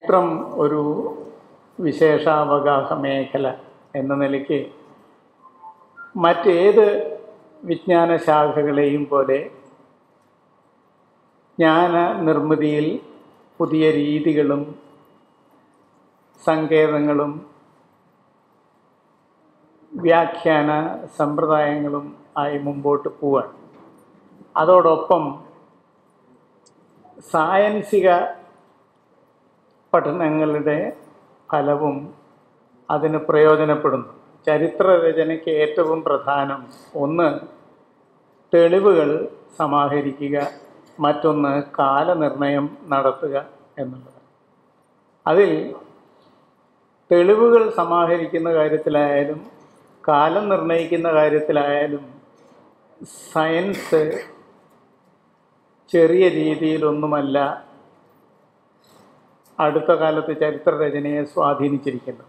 ചരിത്രം ഒരു വിശേഷാവകാശ മേഖല എന്ന നിലയ്ക്ക് മറ്റേത് വിജ്ഞാന ശാഖകളെയും പോലെ ജ്ഞാന നിർമ്മിതിയിൽ പുതിയ രീതികളും സങ്കേതങ്ങളും വ്യാഖ്യാന സമ്പ്രദായങ്ങളും ആയി മുമ്പോട്ട് പോവാൻ അതോടൊപ്പം സായൻസിക പഠനങ്ങളുടെ ഫലവും അതിന് പ്രയോജനപ്പെടുന്നു ചരിത്രരചനയ്ക്ക് ഏറ്റവും പ്രധാനം ഒന്ന് തെളിവുകൾ സമാഹരിക്കുക മറ്റൊന്ന് കാലനിർണയം നടത്തുക എന്നുള്ളത് അതിൽ തെളിവുകൾ സമാഹരിക്കുന്ന കാര്യത്തിലായാലും കാലം നിർണയിക്കുന്ന കാര്യത്തിലായാലും സയൻസ് ചെറിയ രീതിയിലൊന്നുമല്ല അടുത്ത കാലത്ത് ചരിത്രരചനയെ സ്വാധീനിച്ചിരിക്കുന്നത്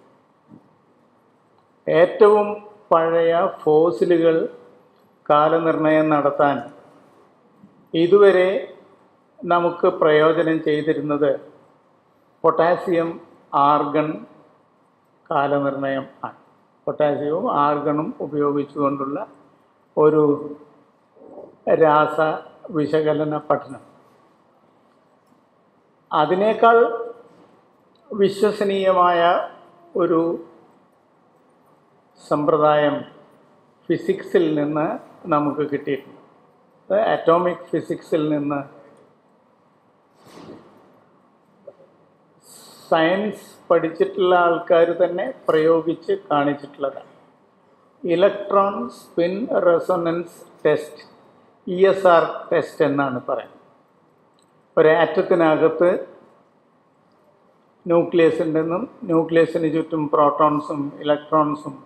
ഏറ്റവും പഴയ ഫോസിലുകൾ കാലനിർണയം നടത്താൻ ഇതുവരെ നമുക്ക് പ്രയോജനം ചെയ്തിരുന്നത് പൊട്ടാസ്യം ആർഗൺ കാലനിർണയം ആണ് പൊട്ടാസ്യവും ആർഗണും ഉപയോഗിച്ചുകൊണ്ടുള്ള ഒരു രാസ വിശകലന പഠനം അതിനേക്കാൾ വിശ്വസനീയമായ ഒരു സമ്പ്രദായം ഫിസിക്സിൽ നിന്ന് നമുക്ക് കിട്ടിയിട്ടുണ്ട് അത് അറ്റോമിക് ഫിസിക്സിൽ നിന്ന് സയൻസ് പഠിച്ചിട്ടുള്ള ആൾക്കാർ തന്നെ പ്രയോഗിച്ച് കാണിച്ചിട്ടുള്ളതാണ് electron spin resonance test E S R test എന്നാണ് പറയുന്നത് ഒരു ആറ്റത്തിനകത്ത് ന്യൂക്ലിയസിൻ്റെന്നും ന്യൂക്ലിയസിന് ചുറ്റും പ്രോട്ടോൺസും ഇലക്ട്രോൺസും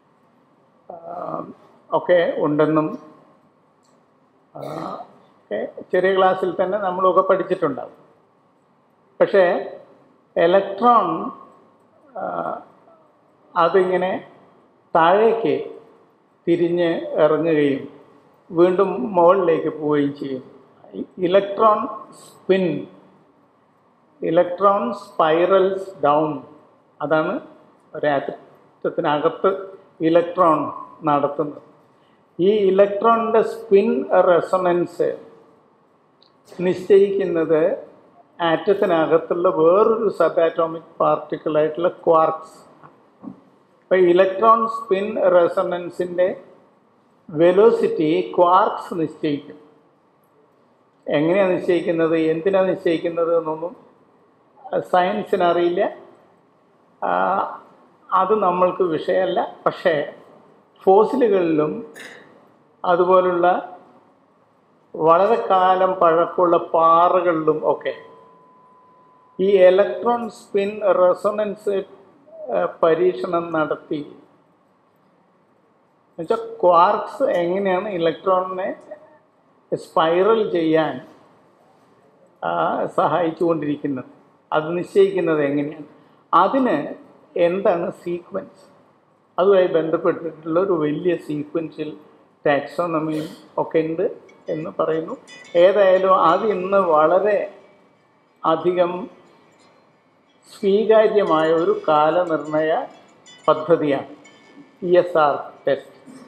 ഒക്കെ ഉണ്ടെന്നും ആ, ഒക്കെ ചെറിയ ക്ലാസ്സിൽ തന്നെ നമ്മളൊക്കെ പഠിച്ചിട്ടുണ്ടാവും പക്ഷേ ഇലക്ട്രോൺ ആ, അതിങ്ങനെ താഴേക്ക് തിരിഞ്ഞ് ഇറങ്ങുകയും വീണ്ടും മുകളിലേക്ക് പോവുകയും ചെയ്യും electron spin electron spirals down അതാണ് ഒരു ആറ്റത്തിനകത്ത് ഇലക്ട്രോൺ നടത്തുന്നത് ഈ ഇലക്ട്രോണിൻ്റെ സ്പിൻ റെസണൻസ് നിശ്ചയിക്കുന്നത് ആറ്റത്തിനകത്തുള്ള വേറൊരു സബ് ആറ്റോമിക് പാർട്ടിക്കിളായിട്ടുള്ള ക്വാർക്സ് അപ്പോൾ ഇലക്ട്രോൺ സ്പിൻ റെസണൻസിൻ്റെ വെലോസിറ്റി ക്വാർക്സ് നിശ്ചയിക്കും എങ്ങനെയാണ് നിശ്ചയിക്കുന്നത് എന്തിനാണ് നിശ്ചയിക്കുന്നത് എന്നൊന്നും സയൻസിന് അറിയില്ല ആ, അത് നമ്മൾക്ക് വിഷയമല്ല പക്ഷേ ഫോസിലുകളിലും അതുപോലുള്ള വളരെ കാലം പഴക്കമുള്ള പാറകളിലും ഒക്കെ ഈ ഇലക്ട്രോൺ സ്പിൻ റെസൊണൻസ് പരീക്ഷണം നടത്തി എന്നുവെച്ചാൽ ക്വാർക്സ് എങ്ങനെയാണ് ഇലക്ട്രോണിനെ സ്പൈറൽ ചെയ്യാൻ ആ, സഹായിച്ചുകൊണ്ടിരിക്കുന്നത് അത് നിശ്ചയിക്കുന്നത് എങ്ങനെയാണ് അതിന് എന്താണ് സീക്വൻസ് അതുമായി ബന്ധപ്പെട്ടിട്ടുള്ള ഒരു വലിയ സീക്വൻഷ്യൽ ടാക്സോണമിയും ഒക്കെ ഉണ്ട് എന്ന് പറയുന്നു ഏതായാലും അത് ഇന്ന് വളരെ അധികം സ്വീകാര്യമായ ഒരു കാലനിർണയ പദ്ധതിയാണ് ഇ എസ് ആർ ടെസ്റ്റ്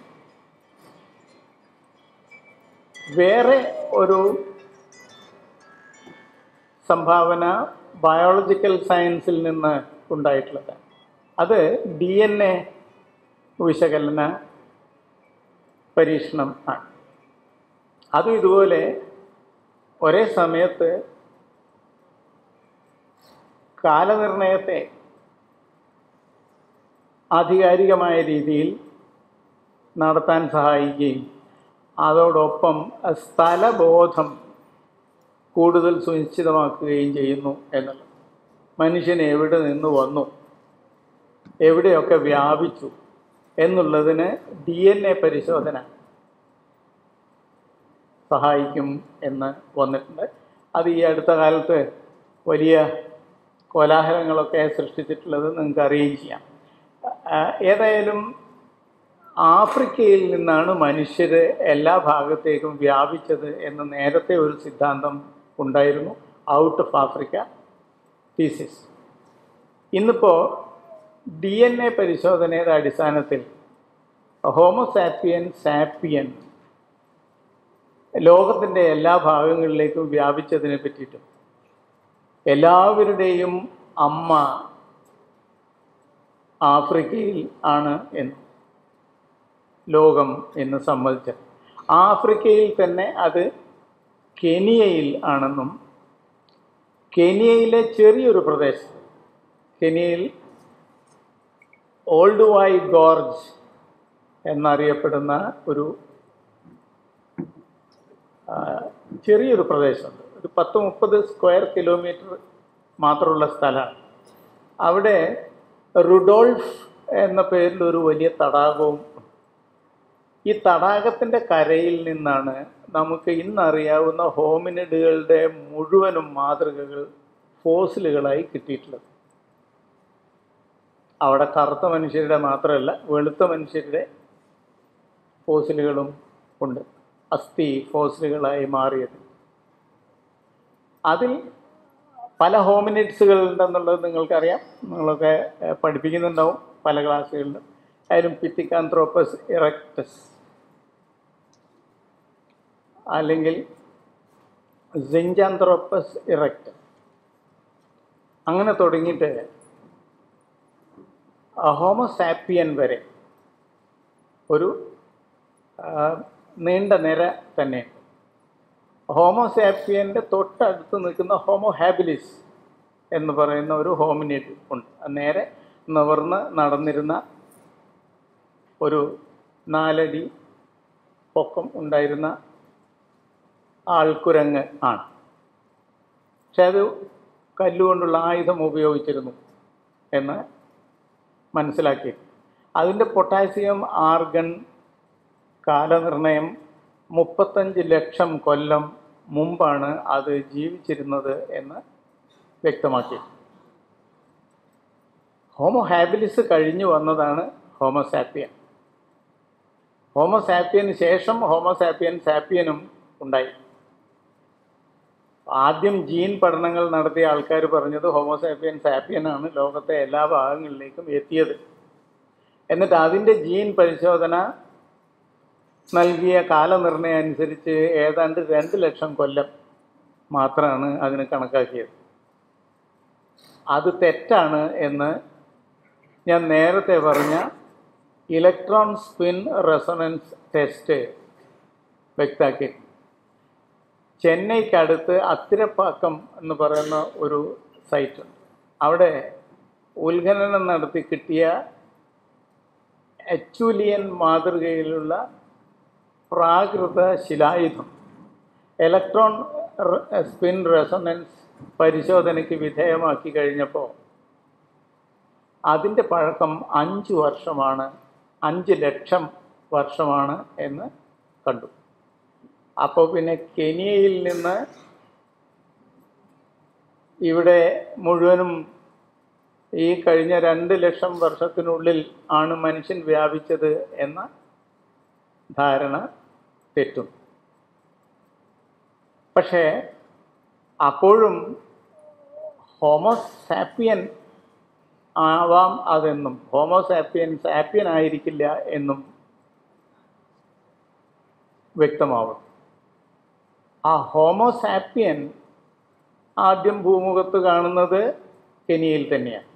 വേറെ ഒരു സംഭാവന ബയോളജിക്കൽ സയൻസിൽ നിന്ന് ഉണ്ടായിട്ടുള്ളതാണ് അത് ഡി എൻ എ വിശകലന പരീക്ഷണം ആണ് അതും ഇതുപോലെ ഒരേ സമയത്ത് കാലനിർണയത്തെ ആധികാരികമായ രീതിയിൽ നടത്താൻ സഹായിക്കുകയും അതോടൊപ്പം സ്ഥലബോധം കൂടുതൽ സുനിശ്ചിതമാക്കുകയും ചെയ്യുന്നു എന്നുള്ളത് മനുഷ്യൻ എവിടെ നിന്ന് വന്നു എവിടെയൊക്കെ വ്യാപിച്ചു എന്നുള്ളതിന് ഡി എൻ എ പരിശോധന സഹായിക്കും എന്ന് വന്നിട്ടുണ്ട് അത് ഈ അടുത്ത കാലത്ത് വലിയ കോലാഹലങ്ങളൊക്കെ സൃഷ്ടിച്ചിട്ടുള്ളത് നിങ്ങൾക്ക് അറിയുകയും ചെയ്യാം ആ, ഏതായാലും ആഫ്രിക്കയിൽ നിന്നാണ് മനുഷ്യർ എല്ലാ ഭാഗത്തേക്കും വ്യാപിച്ചത് എന്ന് നേരത്തെ ഒരു സിദ്ധാന്തം ഉണ്ടായിരുന്നു ഔട്ട് ഓഫ് ആഫ്രിക്ക തീസിസ് ഇന്നിപ്പോൾ ഡി എൻ എ പരിശോധനയുടെ അടിസ്ഥാനത്തിൽ ഹോമോസാപ്പിയൻ സാപ്പിയൻ ലോകത്തിൻ്റെ എല്ലാ ഭാഗങ്ങളിലേക്കും വ്യാപിച്ചതിനെ പറ്റിയിട്ടും എല്ലാവരുടെയും അമ്മ ആഫ്രിക്കയിൽ ആണ് എന്ന് ലോകം എന്ന് സമ്മതിച്ച ആഫ്രിക്കയിൽ തന്നെ അത് കെനിയയിൽ ആണെന്നും കെനിയയിലെ ചെറിയൊരു പ്രദേശം കെനിയയിൽ ഓൾഡ് വൈ ഗോർജ് എന്നറിയപ്പെടുന്ന ഒരു ആ, ചെറിയൊരു പ്രദേശമുണ്ട് ഒരു പത്ത് മുപ്പത് സ്ക്വയർ കിലോമീറ്റർ മാത്രമുള്ള സ്ഥലമാണ് അവിടെ റുഡോൾഫ് എന്ന പേരിൽ ഒരു വലിയ തടാകവും ഈ തടാകത്തിൻ്റെ കരയിൽ നിന്നാണ് നമുക്ക് ഇന്നറിയാവുന്ന ഹോമിനിഡുകളുടെ മുഴുവനും മാതൃകകൾ ഫോസിലുകളായി കിട്ടിയിട്ടുള്ളത് അവിടെ കറുത്ത മനുഷ്യരുടെ മാത്രമല്ല വെളുത്ത മനുഷ്യരുടെ ഫോസിലുകളും ഉണ്ട് അസ്ഥി ഫോസിലുകളായി മാറിയത് അതിൽ പല ഹോമിനിഡ്സുകൾ ഉണ്ടെന്നുള്ളത് നിങ്ങൾക്കറിയാം നിങ്ങളൊക്കെ ഏഹ്, പഠിപ്പിക്കുന്നുണ്ടാവും പല ക്ലാസ്സുകളിലും അതിലും പിത്തിക്കാന്ത്രോപ്പസ് ഇറക്ടസ് അല്ലെങ്കിൽ സിഞ്ചാന്ത്രോപ്പസ് ഇറക്ടസ് അങ്ങനെ തുടങ്ങിയിട്ട് ഹോമോസാപ്പിയൻ വരെ ഒരു ആ, നീണ്ട നിര തന്നെ ഹോമോസാപ്പിയൻ്റെ തൊട്ടടുത്ത് നിൽക്കുന്ന ഹോമോ ഹാബിലിസ് എന്ന് പറയുന്ന ഒരു ഹോമിനിഡ് ഉണ്ട് അത് നേരെ നിവർന്ന് നടന്നിരുന്ന ഒരു നാലടി പൊക്കം ഉണ്ടായിരുന്ന ആൾക്കുരങ്ങ് ആണ് പക്ഷെ അത് കല്ലുകൊണ്ടുള്ള ആയുധം ഉപയോഗിച്ചിരുന്നു എന്ന് മനസ്സിലാക്കി അതിൻ്റെ പൊട്ടാസ്യം ആർഗൺ കാലനിർണയം മുപ്പത്തഞ്ച് ലക്ഷം കൊല്ലം മുമ്പാണ് അത് ജീവിച്ചിരുന്നത് എന്ന് വ്യക്തമാക്കി ഹോമോ ഹാബിലിസ് കഴിഞ്ഞു വന്നതാണ് ഹോമോസാപ്പിയൻ ഹോമോസാപ്പിയന് ശേഷം ഹോമോസാപ്പിയൻ സാപ്പിയനും ഉണ്ടായി ആദ്യം ജീൻ പഠനങ്ങൾ നടത്തിയ ആൾക്കാർ പറഞ്ഞത് ഹോമോസാപ്പിയൻ സാപ്പിയനാണ് ലോകത്തെ എല്ലാ ഭാഗങ്ങളിലേക്കും എത്തിയത് എന്നിട്ട് അതിൻ്റെ ജീൻ പരിശോധന നൽകിയ കാലനിർണയം അനുസരിച്ച് ഏതാണ്ട് രണ്ട് ലക്ഷം കൊല്ലം മാത്രമാണ് അതിന് കണക്കാക്കിയത് അത് തെറ്റാണ് എന്ന് ഞാൻ നേരത്തെ പറഞ്ഞ ഇലക്ട്രോൺ സ്പിൻ റെസൊണൻസ് ടെസ്റ്റ് വ്യക്താക്കി ചെന്നൈക്കടുത്ത് അത്തിരപ്പാക്കം എന്ന് പറയുന്ന ഒരു സൈറ്റ് ഉണ്ട് അവിടെ ഉത്ഖനനം നടത്തി കിട്ടിയ അച്ചുലിയൻ മാതൃകയിലുള്ള പ്രാകൃത ശിലായുധം ഇലക്ട്രോൺ റെ- സ്പിൻ റെസൊണൻസ് പരിശോധനയ്ക്ക് വിധേയമാക്കി കഴിഞ്ഞപ്പോൾ അതിൻ്റെ പഴക്കം അഞ്ച് വർഷമാണ് അഞ്ച് ലക്ഷം വർഷമാണ് എന്ന് കണ്ടു അപ്പോൾ പിന്നെ കെനിയയിൽ നിന്ന് ഇവിടെ മുഴുവനും ഈ കഴിഞ്ഞ രണ്ട് ലക്ഷം വർഷത്തിനുള്ളിൽ ആണ് മനുഷ്യൻ വ്യാപിച്ചത് എന്ന ധാരണ തെറ്റും പക്ഷേ അപ്പോഴും ഹോമോസാപ്പിയൻ ആവാം അതെന്നും ഹോമോസാപ്പിയൻ സാപ്പിയൻ ആയിരിക്കില്ല എന്നും വ്യക്തമാവും ആ ഹോമോസാപ്പിയൻ ആദ്യം ഭൂമുഖത്ത് കാണുന്നത് കെനിയയിൽ തന്നെയാണ്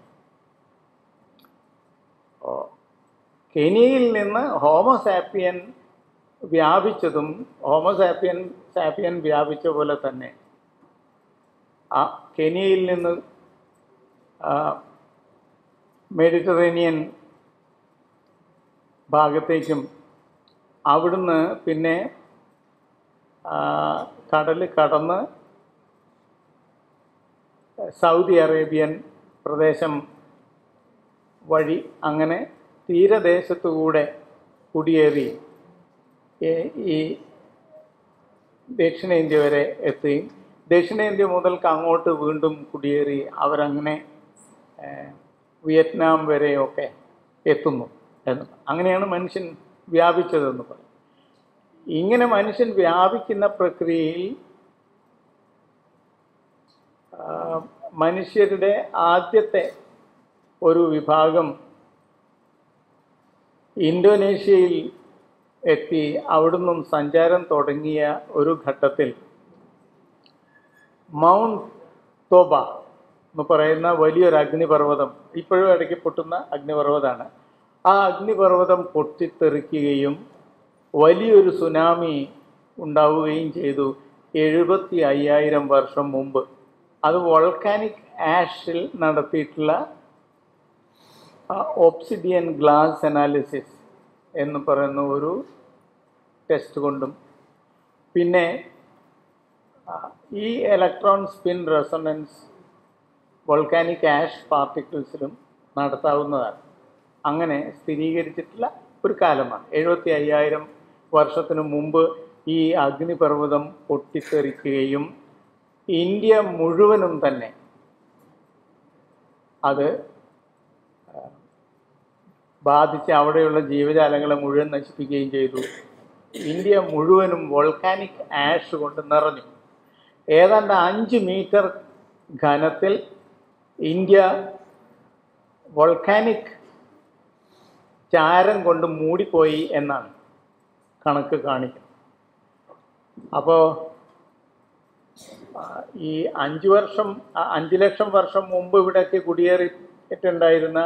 ഓ, കെനിയയിൽ നിന്ന് ഹോമോസാപ്പിയൻ വ്യാപിച്ചതും ഹോമോസാപ്പിയൻ സാപ്പിയൻ വ്യാപിച്ച പോലെ തന്നെ ആ കെനിയയിൽ നിന്ന് ആ, മെഡിറ്ററേനിയൻ ഭാഗത്തേക്കും അവിടുന്ന് പിന്നെ കടൽ കടന്ന് സൗദി അറേബ്യൻ പ്രദേശം വഴി അങ്ങനെ തീരദേശത്തുകൂടെ കുടിയേറി ഈ- ഈ ദക്ഷിണേന്ത്യ വരെ എത്തുകയും ദക്ഷിണേന്ത്യ മുതൽക്ക് അങ്ങോട്ട് വീണ്ടും കുടിയേറി അവരങ്ങനെ ഏഹ്, വിയറ്റ്നാം വരെയൊക്കെ എത്തുന്നു എന്ന് അങ്ങനെയാണ് മനുഷ്യൻ വ്യാപിച്ചതെന്ന് പറയും ഇങ്ങനെ മനുഷ്യൻ വ്യാപിക്കുന്ന പ്രക്രിയയിൽ ആ, മനുഷ്യരുടെ ആദ്യത്തെ ഒരു വിഭാഗം ഇന്തോനേഷ്യയിൽ എത്തി അവിടുന്നും സഞ്ചാരം തുടങ്ങിയ ഒരു ഘട്ടത്തിൽ മൗണ്ട് തോബ എന്ന് പറയുന്ന വലിയൊരു അഗ്നിപർവ്വതം ഇപ്പോഴും ഇടയ്ക്ക് പൊട്ടുന്ന അഗ്നിപർവ്വതമാണ് ആ അഗ്നിപർവ്വതം പൊട്ടിത്തെറിക്കുകയും വലിയൊരു സുനാമി ഉണ്ടാവുകയും ചെയ്തു എഴുപത്തി അയ്യായിരം വർഷം മുമ്പ് അത് വോൾക്കാനിക് ആഷിൽ നടത്തിയിട്ടുള്ള ഓപ്സിഡിയൻ ഗ്ലാസ് അനാലിസിസ് എന്ന് പറയുന്ന ഒരു ടെസ്റ്റ് കൊണ്ടും പിന്നെ ആ, ഈ electron spin resonance volcanic ash പാർട്ടിക്കിൾസിലും നടത്താവുന്നതാണ് അങ്ങനെ സ്ഥിരീകരിച്ചിട്ടുള്ള ഒരു കാലമാണ് എഴുപത്തി അയ്യായിരം വർഷത്തിനു മുമ്പ് ഈ അഗ്നിപർവ്വതം പൊട്ടിത്തെറിക്കുകയും ഇന്ത്യ മുഴുവനും തന്നെ അത് ബാധിച്ച് അവിടെയുള്ള ജീവജാലങ്ങളെ മുഴുവൻ നശിപ്പിക്കുകയും ചെയ്തു ഇന്ത്യ മുഴുവനും വോൾക്കാനിക് ആഷ് കൊണ്ട് നിറഞ്ഞു ഏതാണ്ട് അഞ്ച് മീറ്റർ ഘനത്തിൽ ഇന്ത്യ വോൾക്കാനിക് ചാരം കൊണ്ട് മൂടിപ്പോയി എന്നാണ് കണക്ക് കാണിക്കുന്നത് അപ്പോൾ ഈ അഞ്ച് വർഷം ആ, അഞ്ച് ലക്ഷം വർഷം മുമ്പ് ഇവിടേക്ക് കുടിയേറിയിട്ടുണ്ടായിരുന്ന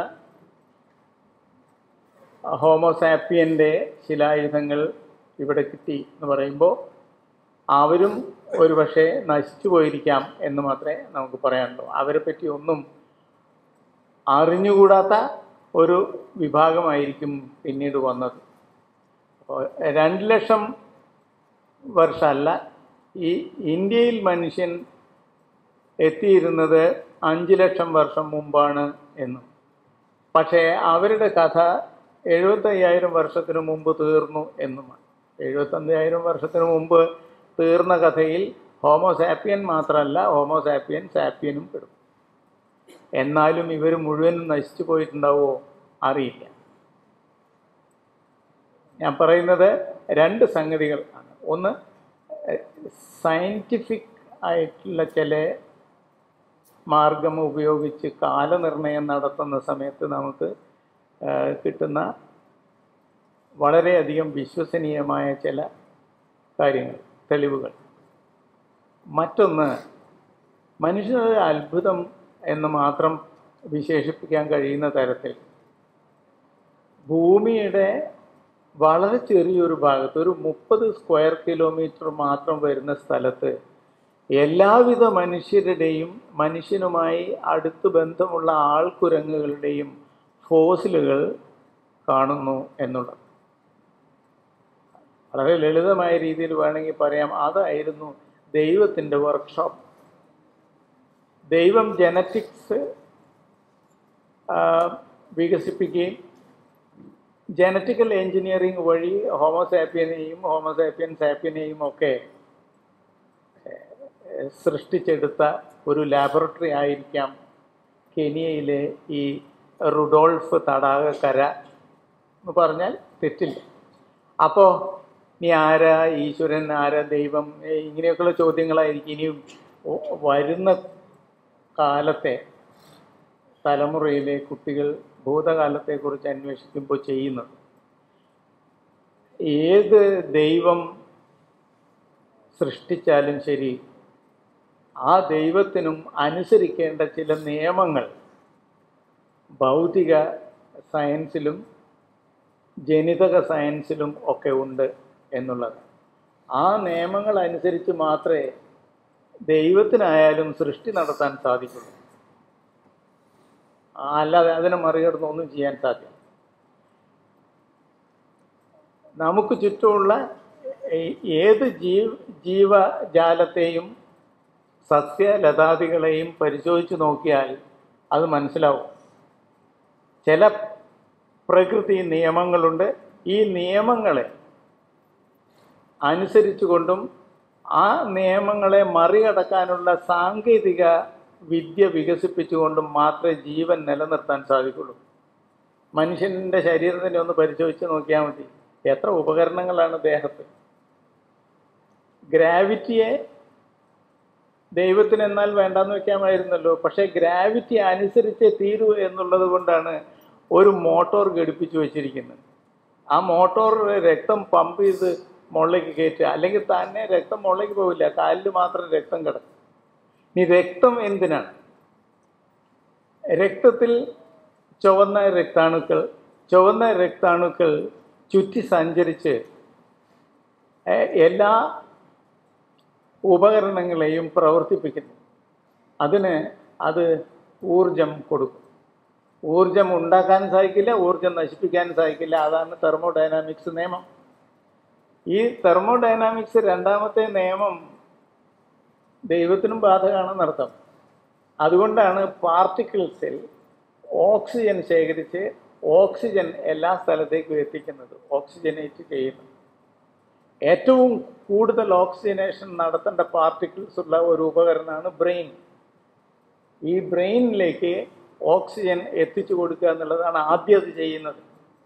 ഹോമോസാപ്പിയൻ്റെ ശിലായുധങ്ങൾ ഇവിടെ കിട്ടി എന്ന് പറയുമ്പോൾ അവരും ഒരുപക്ഷെ നശിച്ചു പോയിരിക്കാം എന്ന് മാത്രമേ നമുക്ക് പറയാനുള്ളൂ അവരെ പറ്റി ഒന്നും അറിഞ്ഞുകൂടാത്ത ഒരു വിഭാഗമായിരിക്കും പിന്നീട് വന്നത് അപ്പോൾ രണ്ട് ലക്ഷം വർഷമല്ല ഈ ഇന്ത്യയിൽ മനുഷ്യൻ എത്തിയിരുന്നത് അഞ്ച് ലക്ഷം വർഷം മുമ്പാണ് എന്നും പക്ഷേ അവരുടെ കഥ എഴുപത്തയ്യായിരം വർഷത്തിന് മുമ്പ് തീർന്നു എന്നുമാണ് എഴുപത്തഞ്ചായിരം വർഷത്തിന് മുമ്പ് തീർന്ന കഥയിൽ ഹോമോസാപ്പിയൻ മാത്രമല്ല ഹോമോസാപ്പിയൻ സാപ്പിയനും പെടും എന്നാലും ഇവർ മുഴുവനും നശിച്ചു പോയിട്ടുണ്ടാവുമോ അറിയില്ല ഞാൻ പറയുന്നത് രണ്ട് സംഗതികൾ ആണ് ഒന്ന് സയൻറ്റിഫിക് ആയിട്ടുള്ള ചില മാർഗം ഉപയോഗിച്ച് കാലനിർണയം നടത്തുന്ന സമയത്ത് നമുക്ക് ആ, കിട്ടുന്ന വളരെയധികം വിശ്വസനീയമായ ചില കാര്യങ്ങൾ തെളിവുകൾ മറ്റൊന്ന് മനുഷ്യനൊരു അത്ഭുതം എന്ന് മാത്രം വിശേഷിപ്പിക്കാൻ കഴിയുന്ന തരത്തിൽ ഭൂമിയുടെ വളരെ ചെറിയൊരു ഭാഗത്ത് ഒരു മുപ്പത് സ്ക്വയർ കിലോമീറ്റർ മാത്രം വരുന്ന സ്ഥലത്ത് എല്ലാവിധ മനുഷ്യരുടെയും മനുഷ്യനുമായി അടുത്ത് ബന്ധമുള്ള ആൾക്കുരങ്ങുകളുടെയും ഫോസിലുകൾ കാണുന്നു എന്നുള്ളത് വളരെ ലളിതമായ രീതിയിൽ വേണമെങ്കിൽ പറയാം അതായിരുന്നു ദൈവത്തിൻ്റെ വർക്ക്ഷോപ്പ് ദൈവം ജനറ്റിക്സ് വികസിപ്പിക്കുകയും ജനറ്റിക്കൽ എഞ്ചിനീയറിംഗ് വഴി ഹോമോസാപ്പിയനെയും ഹോമോസാപ്പിയൻ സാപ്പിയനെയും ഒക്കെ ഏഹ്, സൃഷ്ടിച്ചെടുത്ത ഒരു ലാബറട്ടറി ആയിരിക്കാം കെനിയയിലെ ഈ റുഡോൾഫ് തടാകക്കര എന്ന് പറഞ്ഞാൽ തെറ്റില്ല അപ്പോൾ നീ ആരാ ഈശ്വരൻ ആരാ ദൈവം ഏഹ്, ഇങ്ങനെയൊക്കെയുള്ള ചോദ്യങ്ങളായിരിക്കും ഇനിയും ഒ- വരുന്ന കാലത്തെ തലമുറയിലെ കുട്ടികൾ ഭൂതകാലത്തെക്കുറിച്ച് അന്വേഷിക്കുമ്പോൾ ചെയ്യുന്നത് ഏത് ദൈവം സൃഷ്ടിച്ചാലും ശരി ആ ദൈവത്തിനും അനുസരിക്കേണ്ട ചില നിയമങ്ങൾ ഭൗതിക സയൻസിലും ജനിതക സയൻസിലും ഒക്കെ ഉണ്ട് എന്നുള്ളത് ആ നിയമങ്ങൾ അനുസരിച്ച് മാത്രമേ ദൈവത്തിനായാലും സൃഷ്ടി നടത്താൻ സാധിക്കുള്ളൂ അല്ലാതെ അതിനെ മറികടന്ന് ഒന്നും ചെയ്യാൻ സാധ്യമല്ല നമുക്ക് ചുറ്റുമുള്ള ഏ- ഏത് ജീവ ജീവജാലത്തെയും സസ്യലതാദികളെയും പരിശോധിച്ച് നോക്കിയാൽ അത് മനസ്സിലാവും ചില പ്രകൃതി നിയമങ്ങളുണ്ട് ഈ നിയമങ്ങളെ അനുസരിച്ചുകൊണ്ടും ആ നിയമങ്ങളെ മറികടക്കാനുള്ള സാങ്കേതിക വിദ്യ വികസിപ്പിച്ചുകൊണ്ടും മാത്രമേ ജീവൻ നിലനിർത്താൻ സാധിക്കുള്ളൂ മനുഷ്യൻ്റെ ശരീരത്തിനെ ഒന്ന് പരിശോധിച്ച് നോക്കിയാൽ മതി എത്ര ഉപകരണങ്ങളാണ് ദേഹത്ത് ഗ്രാവിറ്റിയെ ദൈവത്തിന് എന്നാൽ വേണ്ടാന്ന് വെക്കാമായിരുന്നല്ലോ പക്ഷേ ഗ്രാവിറ്റി അനുസരിച്ച് തീരൂ എന്നുള്ളത് കൊണ്ടാണ് ഒരു മോട്ടോർ ഘടിപ്പിച്ചു വെച്ചിരിക്കുന്നത് ആ മോട്ടോർ രക്തം പമ്പ് ചെയ്ത് മുകളിലേക്ക് കയറ്റുക അല്ലെങ്കിൽ തന്നെ രക്തം മുകളിലേക്ക് പോവില്ല കാലിൽ മാത്രം രക്തം കിടക്കും ഇനി രക്തം എന്തിനാണ് രക്തത്തിൽ ചുവന്ന രക്താണുക്കൾ ചുവന്ന രക്താണുക്കൾ ചുറ്റി സഞ്ചരിച്ച് എ- എല്ലാ ഉപകരണങ്ങളെയും പ്രവർത്തിപ്പിക്കുന്നു അതിന് അത് ഊർജം കൊടുക്കും ഊർജം ഉണ്ടാക്കാൻ സാധിക്കില്ല ഊർജം നശിപ്പിക്കാൻ സാധിക്കില്ല അതാണ് തെർമോഡൈനാമിക്സ് നിയമം ഈ തെർമോഡൈനാമിക്സ് രണ്ടാമത്തെ നിയമം ദൈവത്തിനും ബാധകമാണെന്നർത്ഥം അതുകൊണ്ടാണ് പാർട്ടിക്കിൾസിൽ ഓക്സിജൻ ശേഖരിച്ച് ഓക്സിജൻ എല്ലാ സ്ഥലത്തേക്കും എത്തിക്കുന്നത് ഓക്സിജനേറ്റ് ചെയ്യുന്നത് ഏറ്റവും കൂടുതൽ ഓക്സിജനേഷൻ നടത്തേണ്ട പാർട്ടിക്കിൾസ് ഉള്ള ഒരു ഉപകരണമാണ് ബ്രെയിൻ ഈ ബ്രെയിനിലേക്ക് ഓക്സിജൻ എത്തിച്ചു കൊടുക്കുക എന്നുള്ളതാണ് ആദ്യം അത് ചെയ്യുന്നത്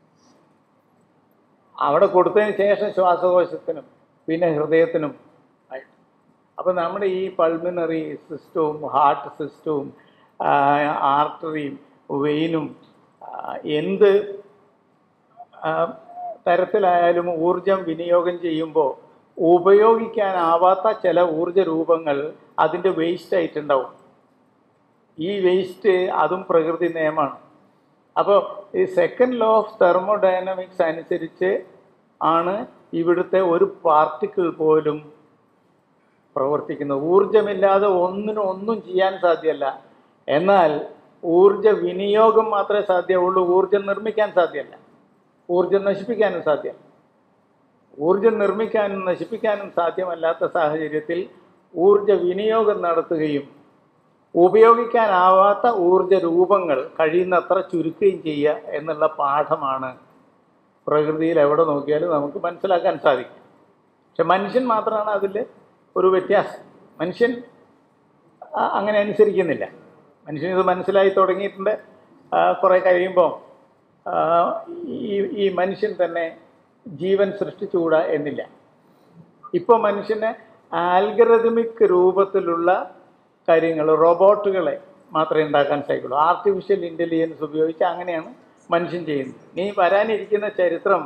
അവിടെ കൊടുത്തതിന് ശേഷം ശ്വാസകോശത്തിനും പിന്നെ ഹൃദയത്തിനും ആയിട്ട് അപ്പം നമ്മുടെ ഈ പൾമിനറി സിസ്റ്റവും ഹാർട്ട് സിസ്റ്റവും ആർട്ടറിയും വെയിനും എന്ത് ആ, തരത്തിലായാലും ഊർജം വിനിയോഗം ചെയ്യുമ്പോൾ ഉപയോഗിക്കാനാവാത്ത ചില ഊർജ രൂപങ്ങൾ അതിൻ്റെ വേസ്റ്റ് ആയിട്ടുണ്ടാവും ഈ വേസ്റ്റ് അതും പ്രകൃതി നിയമമാണ് അപ്പോൾ ഈ സെക്കൻഡ് ലോ ഓഫ് തെർമോഡൈനാമിക്സ് അനുസരിച്ച് ആണ് ഇവിടുത്തെ ഒരു പാർട്ടിക്കിൾ പോലും പ്രവർത്തിക്കുന്നത് ഊർജമില്ലാതെ ഒന്നിനും ഒന്നും ചെയ്യാൻ സാധ്യമല്ല എന്നാൽ ഊർജ വിനിയോഗം മാത്രമേ സാധ്യമുള്ളൂ ഊർജം നിർമ്മിക്കാൻ സാധ്യമല്ല ഊർജം നശിപ്പിക്കാനും സാധ്യമല്ല ഊർജം നിർമ്മിക്കാനും നശിപ്പിക്കാനും സാധ്യമല്ലാത്ത സാഹചര്യത്തിൽ ഊർജ വിനിയോഗം നടത്തുകയും ഉപയോഗിക്കാനാവാത്ത ഊർജ രൂപങ്ങൾ കഴിയുന്നത്ര ചുരുക്കുകയും ചെയ്യുക എന്നുള്ള പാഠമാണ് പ്രകൃതിയിൽ എവിടെ നോക്കിയാലും നമുക്ക് മനസ്സിലാക്കാൻ സാധിക്കും പക്ഷെ മനുഷ്യൻ മാത്രമാണ് അതിൽ ഒരു വ്യത്യാസം മനുഷ്യൻ ആ- അങ്ങനെ അനുസരിക്കുന്നില്ല മനുഷ്യൻ ഇത് മനസ്സിലായി തുടങ്ങിയിട്ടുണ്ട് ആ, കുറെ കഴിയുമ്പോൾ ആ, ഈ ഈ മനുഷ്യൻ തന്നെ ജീവൻ സൃഷ്ടിച്ചുകൂടാ എന്നില്ല ഇപ്പോൾ മനുഷ്യന് ആൽഗറിതമിക് രൂപത്തിലുള്ള കാര്യങ്ങൾ റോബോട്ടുകളെ മാത്രമേ ഉണ്ടാക്കാൻ സാധിക്കുള്ളൂ ആർട്ടിഫിഷ്യൽ ഇൻ്റലിജൻസ് ഉപയോഗിച്ച് അങ്ങനെയാണ് മനുഷ്യൻ ചെയ്യുന്നത് ഇനി വരാനിരിക്കുന്ന ചരിത്രം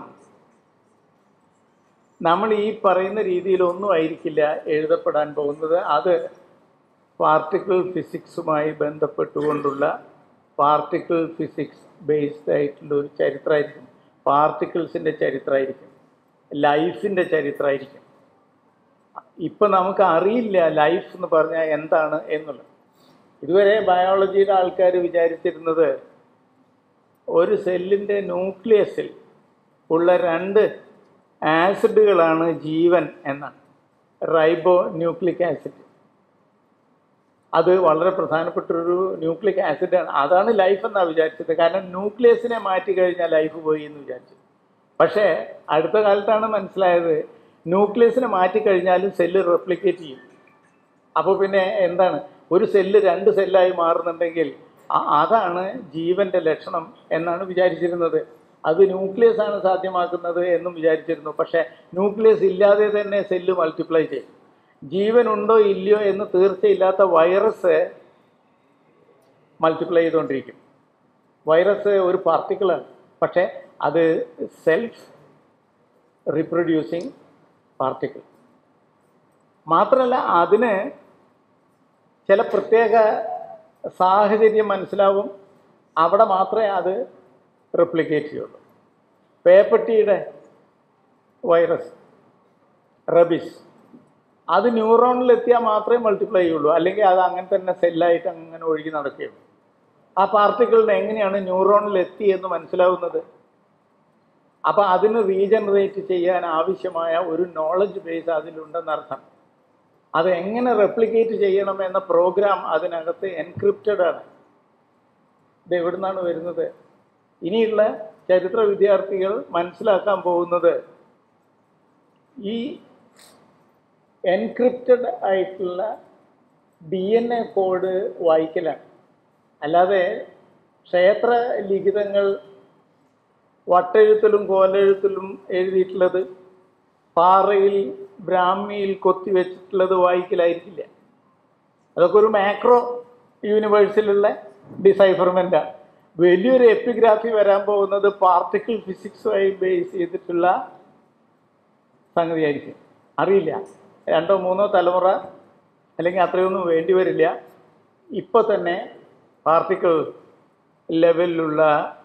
നമ്മൾ ഈ പറയുന്ന രീതിയിലൊന്നും ആയിരിക്കില്ല എഴുതപ്പെടാൻ പോകുന്നത് അത് പാർട്ടിക്കിൾ ഫിസിക്സുമായി ബന്ധപ്പെട്ടുകൊണ്ടുള്ള പാർട്ടിക്കിൾ ഫിസിക്സ് ബേസ്ഡ് ആയിട്ടുള്ള ഒരു ചരിത്രമായിരിക്കും പാർട്ടിക്കിൾസിൻ്റെ ചരിത്രമായിരിക്കും ലൈഫിൻ്റെ ചരിത്രമായിരിക്കും ഇപ്പം നമുക്ക് അറിയില്ല ലൈഫ് എന്ന് പറഞ്ഞാൽ എന്താണ് എന്നുള്ളത് ഇതുവരെ ബയോളജിയുടെ ആൾക്കാർ വിചാരിച്ചിരുന്നത് ഒരു സെല്ലിൻ്റെ ന്യൂക്ലിയസിൽ ഉള്ള രണ്ട് ആസിഡുകളാണ് ജീവൻ എന്നാണ് റൈബോ ന്യൂക്ലിക് ആസിഡ് അത് വളരെ പ്രധാനപ്പെട്ട ഒരു ന്യൂക്ലിക് ആസിഡാണ് അതാണ് ലൈഫ് എന്നാണ് വിചാരിച്ചത് കാരണം ന്യൂക്ലിയസിനെ മാറ്റി കഴിഞ്ഞാൽ ലൈഫ് പോയി എന്ന് വിചാരിച്ചു പക്ഷേ അടുത്ത കാലത്താണ് മനസ്സിലായത് ന്യൂക്ലിയസിനെ മാറ്റിക്കഴിഞ്ഞാലും സെല്ല് റെപ്ലിക്കേറ്റ് ചെയ്യും അപ്പോൾ പിന്നെ എന്താണ് ഒരു സെല്ല് രണ്ട് സെല്ലായി മാറുന്നുണ്ടെങ്കിൽ അ- അതാണ് ജീവന്റെ ലക്ഷണം എന്നാണ് വിചാരിച്ചിരുന്നത് അത് ന്യൂക്ലിയസ് ആണ് സാധ്യമാക്കുന്നത് എന്നും വിചാരിച്ചിരുന്നു പക്ഷേ ന്യൂക്ലിയസ് ഇല്ലാതെ തന്നെ സെല്ല് മൾട്ടിപ്ലൈ ചെയ്യും ജീവൻ ഉണ്ടോ ഇല്ലയോ എന്ന് തീർച്ചയില്ലാത്ത വൈറസ് മൾട്ടിപ്ലൈ ചെയ്തുകൊണ്ടിരിക്കും വൈറസ് ഒരു പാർട്ടിക്കിളാണ് പക്ഷേ അത് സെൽഫ് റീപ്രൊഡ്യൂസിങ് പാർട്ടിക്കിൾ മാത്രമല്ല അതിന് ചില പ്രത്യേക സാഹചര്യം മനസ്സിലാവും അവിടെ മാത്രമേ അത് റെപ്ലിക്കേറ്റ് ചെയ്യുള്ളൂ പേപ്പട്ടിയുടെ വൈറസ് റബിസ് അത് ന്യൂറോണിൽ എത്തിയാൽ മാത്രമേ മൾട്ടിപ്ലൈ ചെയ്യുള്ളൂ അല്ലെങ്കിൽ അത് അങ്ങനെ തന്നെ സെല്ലായിട്ട് അങ്ങനെ ഒഴുകി നടക്കുകയുള്ളൂ ആ പാർട്ടിക്കിളിന് എങ്ങനെയാണ് ന്യൂറോണിൽ എത്തി എന്ന് മനസ്സിലാവുന്നത് അപ്പം അതിന് റീജനറേറ്റ് ചെയ്യാൻ ആവശ്യമായ ഒരു നോളജ് ബേസ് അതിലുണ്ടെന്നർത്ഥം അത് എങ്ങനെ റെപ്ലിക്കേറ്റ് ചെയ്യണം എന്ന പ്രോഗ്രാം അതിനകത്ത് എൻക്രിപ്റ്റഡ് ആണ് ഇത് എവിടുന്നാണ് വരുന്നത് ഇനിയുള്ള ചരിത്ര വിദ്യാർത്ഥികൾ മനസ്സിലാക്കാൻ പോകുന്നത് ഈ എൻക്രിപ്റ്റഡ് ആയിട്ടുള്ള ഡി എൻ എ കോഡ് വായിക്കലാണ് അല്ലാതെ ക്ഷേത്ര ലിഖിതങ്ങൾ വട്ടെഴുത്തിലും കോലെഴുത്തിലും എഴുതിയിട്ടുള്ളത് പാറയിൽ ബ്രാഹ്മിയിൽ കൊത്തിവെച്ചിട്ടുള്ളത് വായിക്കലായിരിക്കില്ല അതൊക്കെ ഒരു മാക്രോ യൂണിവേഴ്സിലുള്ള ഡിസൈഫർമെൻ്റാണ് വലിയൊരു എപ്പിഗ്രാഫി വരാൻ പോകുന്നത് പാർട്ടിക്കിൾ ഫിസിക്സുമായി ബേസ് ചെയ്തിട്ടുള്ള സംഗതിയായിരിക്കും അറിയില്ല രണ്ടോ മൂന്നോ തലമുറ അല്ലെങ്കിൽ അത്രയൊന്നും വേണ്ടി വരില്ല ഇപ്പോൾ തന്നെ പാർട്ടിക്കിൾ ലെവലിലുള്ള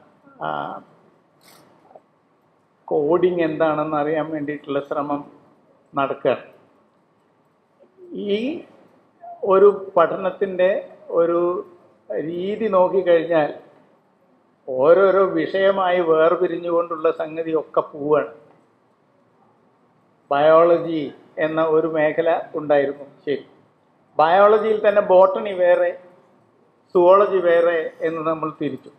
കോഡിങ് എന്താണെന്ന് അറിയാൻ വേണ്ടിയിട്ടുള്ള ശ്രമം നടക്കുകയാണ് ഈ ഒരു പഠനത്തിൻ്റെ ഒരു രീതി നോക്കിക്കഴിഞ്ഞാൽ ഓരോരോ വിഷയമായി വേർപിരിഞ്ഞുകൊണ്ടുള്ള സംഗതി ഒക്കെ പോവുകയാണ് ബയോളജി എന്ന ഒരു മേഖല ഉണ്ടായിരുന്നു ശരി ബയോളജിയിൽ തന്നെ ബോട്ടണി വേറെ സുവോളജി വേറെ എന്ന് നമ്മൾ തിരിച്ചു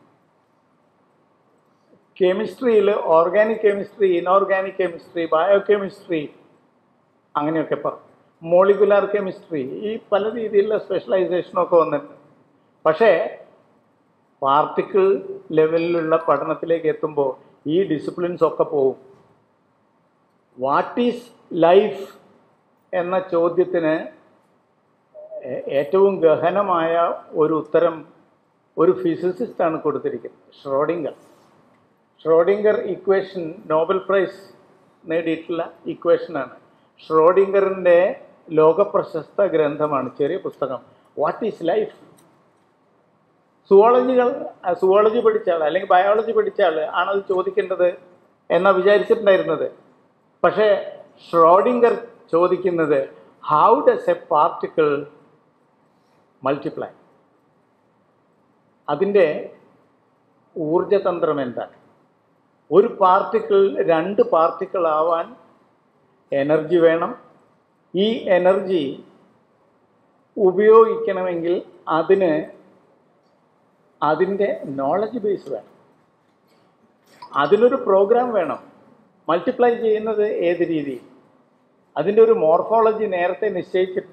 കെമിസ്ട്രിയിൽ organic chemistry inorganic chemistry bio chemistry അങ്ങനെയൊക്കെ പറഞ്ഞു മോളിക്കുലാർ കെമിസ്ട്രി ഈ പല രീതിയിലുള്ള സ്പെഷ്യലൈസേഷനൊക്കെ വന്നിട്ടുണ്ട് പക്ഷേ പാർട്ടിക്കിൾ ലെവലിലുള്ള പഠനത്തിലേക്ക് എത്തുമ്പോൾ ഈ ഡിസിപ്ലിൻസ് ഒക്കെ പോവും വാട്ട് ഈസ് ലൈഫ് എന്ന ചോദ്യത്തിന് ഏ- ഏറ്റവും ഗഹനമായ ഒരു ഉത്തരം ഒരു ഫിസിസിസ്റ്റാണ് കൊടുത്തിരിക്കുന്നത് Schrodinger Schrodinger equation Nobel prize നേടിയിട്ടുള്ള ഇക്വേഷനാണ് ഷ്രോഡിങ്കറിൻ്റെ ലോകപ്രശസ്ത ഗ്രന്ഥമാണ് ചെറിയ പുസ്തകം വാട്ട് ഈസ് ലൈഫ് സുവോളജികൾ സുവോളജി പഠിച്ച ആൾ അല്ലെങ്കിൽ ബയോളജി പഠിച്ച ആൾ ആണത് ചോദിക്കേണ്ടത് എന്നാ വിചാരിച്ചിട്ടുണ്ടായിരുന്നത് പക്ഷേ ഷ്രോഡിങ്കർ ചോദിക്കുന്നത് how does a particle multiply അതിൻ്റെ ഊർജതന്ത്രം എന്താണ് ഒരു പാർട്ടിക്കിൾ രണ്ട് പാർട്ടിക്കിൾ ആവാൻ എനർജി വേണം ഈ എനർജി ഉപയോഗിക്കണമെങ്കിൽ അതിന് അതിൻ്റെ നോളജ് ബേസ് വേണം അതിനൊരു പ്രോഗ്രാം വേണം മൾട്ടിപ്ലൈ ചെയ്യുന്നത് ഏത് രീതിയിൽ അതിൻ്റെ ഒരു മോർഫോളജി നേരത്തെ നിശ്ചയിച്ചിട്ടുണ്ട്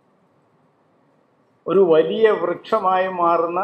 ഒരു വലിയ വൃക്ഷമായി മാറുന്ന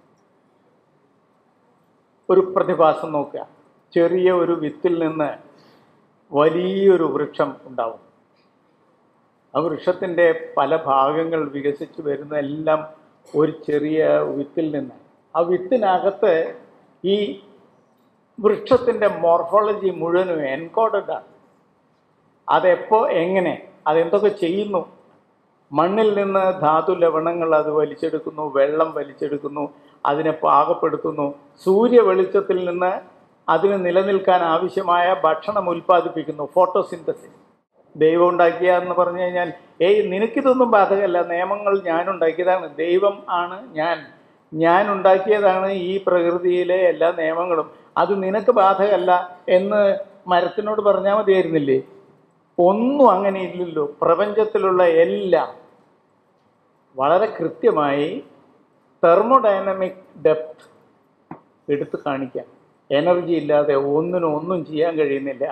ഒരു പ്രതിഭാസം നോക്കുക ചെറിയ ഒരു വിത്തിൽ നിന്ന് വലിയൊരു വൃക്ഷം ഉണ്ടാവും ആ വൃക്ഷത്തിൻ്റെ പല ഭാഗങ്ങൾ വികസിച്ച് വരുന്നതെല്ലാം ഒരു ചെറിയ വിത്തിൽ നിന്ന് ആ വിത്തിനകത്ത് ഈ വൃക്ഷത്തിൻ്റെ മോർഫോളജി മുഴുവനും എൻകോഡഡ് ആണ് അതെപ്പോൾ എങ്ങനെ അതെന്തൊക്കെ ചെയ്യുന്നു മണ്ണിൽ നിന്ന് ധാതു ലവണങ്ങൾ അത് വലിച്ചെടുക്കുന്നു വെള്ളം വലിച്ചെടുക്കുന്നു അതിനെ പാകപ്പെടുത്തുന്നു സൂര്യ വെളിച്ചത്തിൽ നിന്ന് അതിന് നിലനിൽക്കാൻ ആവശ്യമായ ഭക്ഷണം ഉൽപ്പാദിപ്പിക്കുന്നു ഫോട്ടോസിന്തസിസ് ദൈവം ഉണ്ടാക്കിയ എന്ന് പറഞ്ഞു കഴിഞ്ഞാൽ ഏയ് നിനക്കിതൊന്നും ബാധകമല്ല നിയമങ്ങൾ ഞാൻ ഉണ്ടാക്കിയതാണ് ദൈവം ആണ് ഞാൻ ഞാൻ ഉണ്ടാക്കിയതാണ് ഈ പ്രകൃതിയിലെ എല്ലാ നിയമങ്ങളും അത് നിനക്ക് ബാധകമല്ല എന്ന് മരത്തിനോട് പറഞ്ഞാൽ മതിയായിരുന്നില്ലേ ഒന്നും അങ്ങനെ ഇല്ലല്ലോ പ്രപഞ്ചത്തിലുള്ള എല്ലാം വളരെ കൃത്യമായി തെർമോഡൈനമിക് ഡെപ്ത് എടുത്ത് കാണിക്കാം എനർജി ഇല്ലാതെ ഒന്നിനും ഒന്നും ചെയ്യാൻ കഴിയുന്നില്ല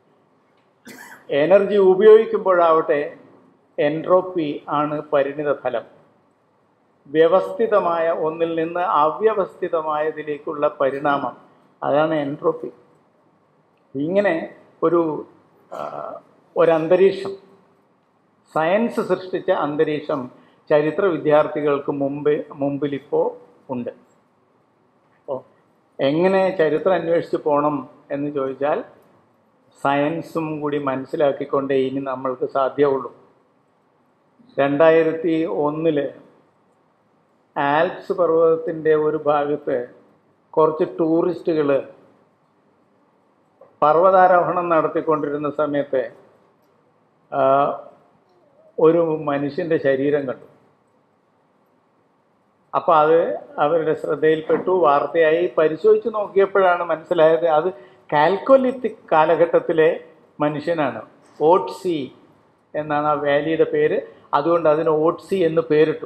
എനർജി ഉപയോഗിക്കുമ്പോഴാവട്ടെ എൻട്രോപ്പി ആണ് പരിണിത ഫലം വ്യവസ്ഥിതമായ ഒന്നിൽ നിന്ന് അവ്യവസ്ഥിതമായതിലേക്കുള്ള പരിണാമം അതാണ് എൻട്രോപ്പി ഇങ്ങനെ ഒരു ആ, ഒരന്തരീക്ഷം സയൻസ് സൃഷ്ടിച്ച അന്തരീക്ഷം ചരിത്ര വിദ്യാർത്ഥികൾക്ക് മുമ്പ് മുമ്പിൽ ഇപ്പോൾ ഉണ്ട് അപ്പോൾ എങ്ങനെ ചരിത്രം അന്വേഷിച്ച് പോകണം എന്ന് ചോദിച്ചാൽ സയൻസും കൂടി മനസ്സിലാക്കിക്കൊണ്ടേ ഇനി നമ്മൾക്ക് സാധ്യമുള്ളൂ രണ്ടായിരത്തി ഒന്നില് ആൽപ്സ് പർവ്വതത്തിൻ്റെ ഒരു ഭാഗത്ത് കുറച്ച് ടൂറിസ്റ്റുകൾ പർവ്വതാരോഹണം നടത്തിക്കൊണ്ടിരുന്ന സമയത്ത് ആ, ഒരു മനുഷ്യൻ്റെ ശരീരം കണ്ടു അപ്പോൾ അത് അവരുടെ ശ്രദ്ധയിൽപ്പെട്ടു വാർത്തയായി പരിശോധിച്ച് നോക്കിയപ്പോഴാണ് മനസ്സിലായത് അത് കാൽക്കൊലിത്തിക് കാലഘട്ടത്തിലെ മനുഷ്യനാണ് ഓട്സി എന്നാണ് ആ വാലിയുടെ പേര് അതുകൊണ്ട് അതിന് ഓട്സി എന്ന് പേരിട്ടു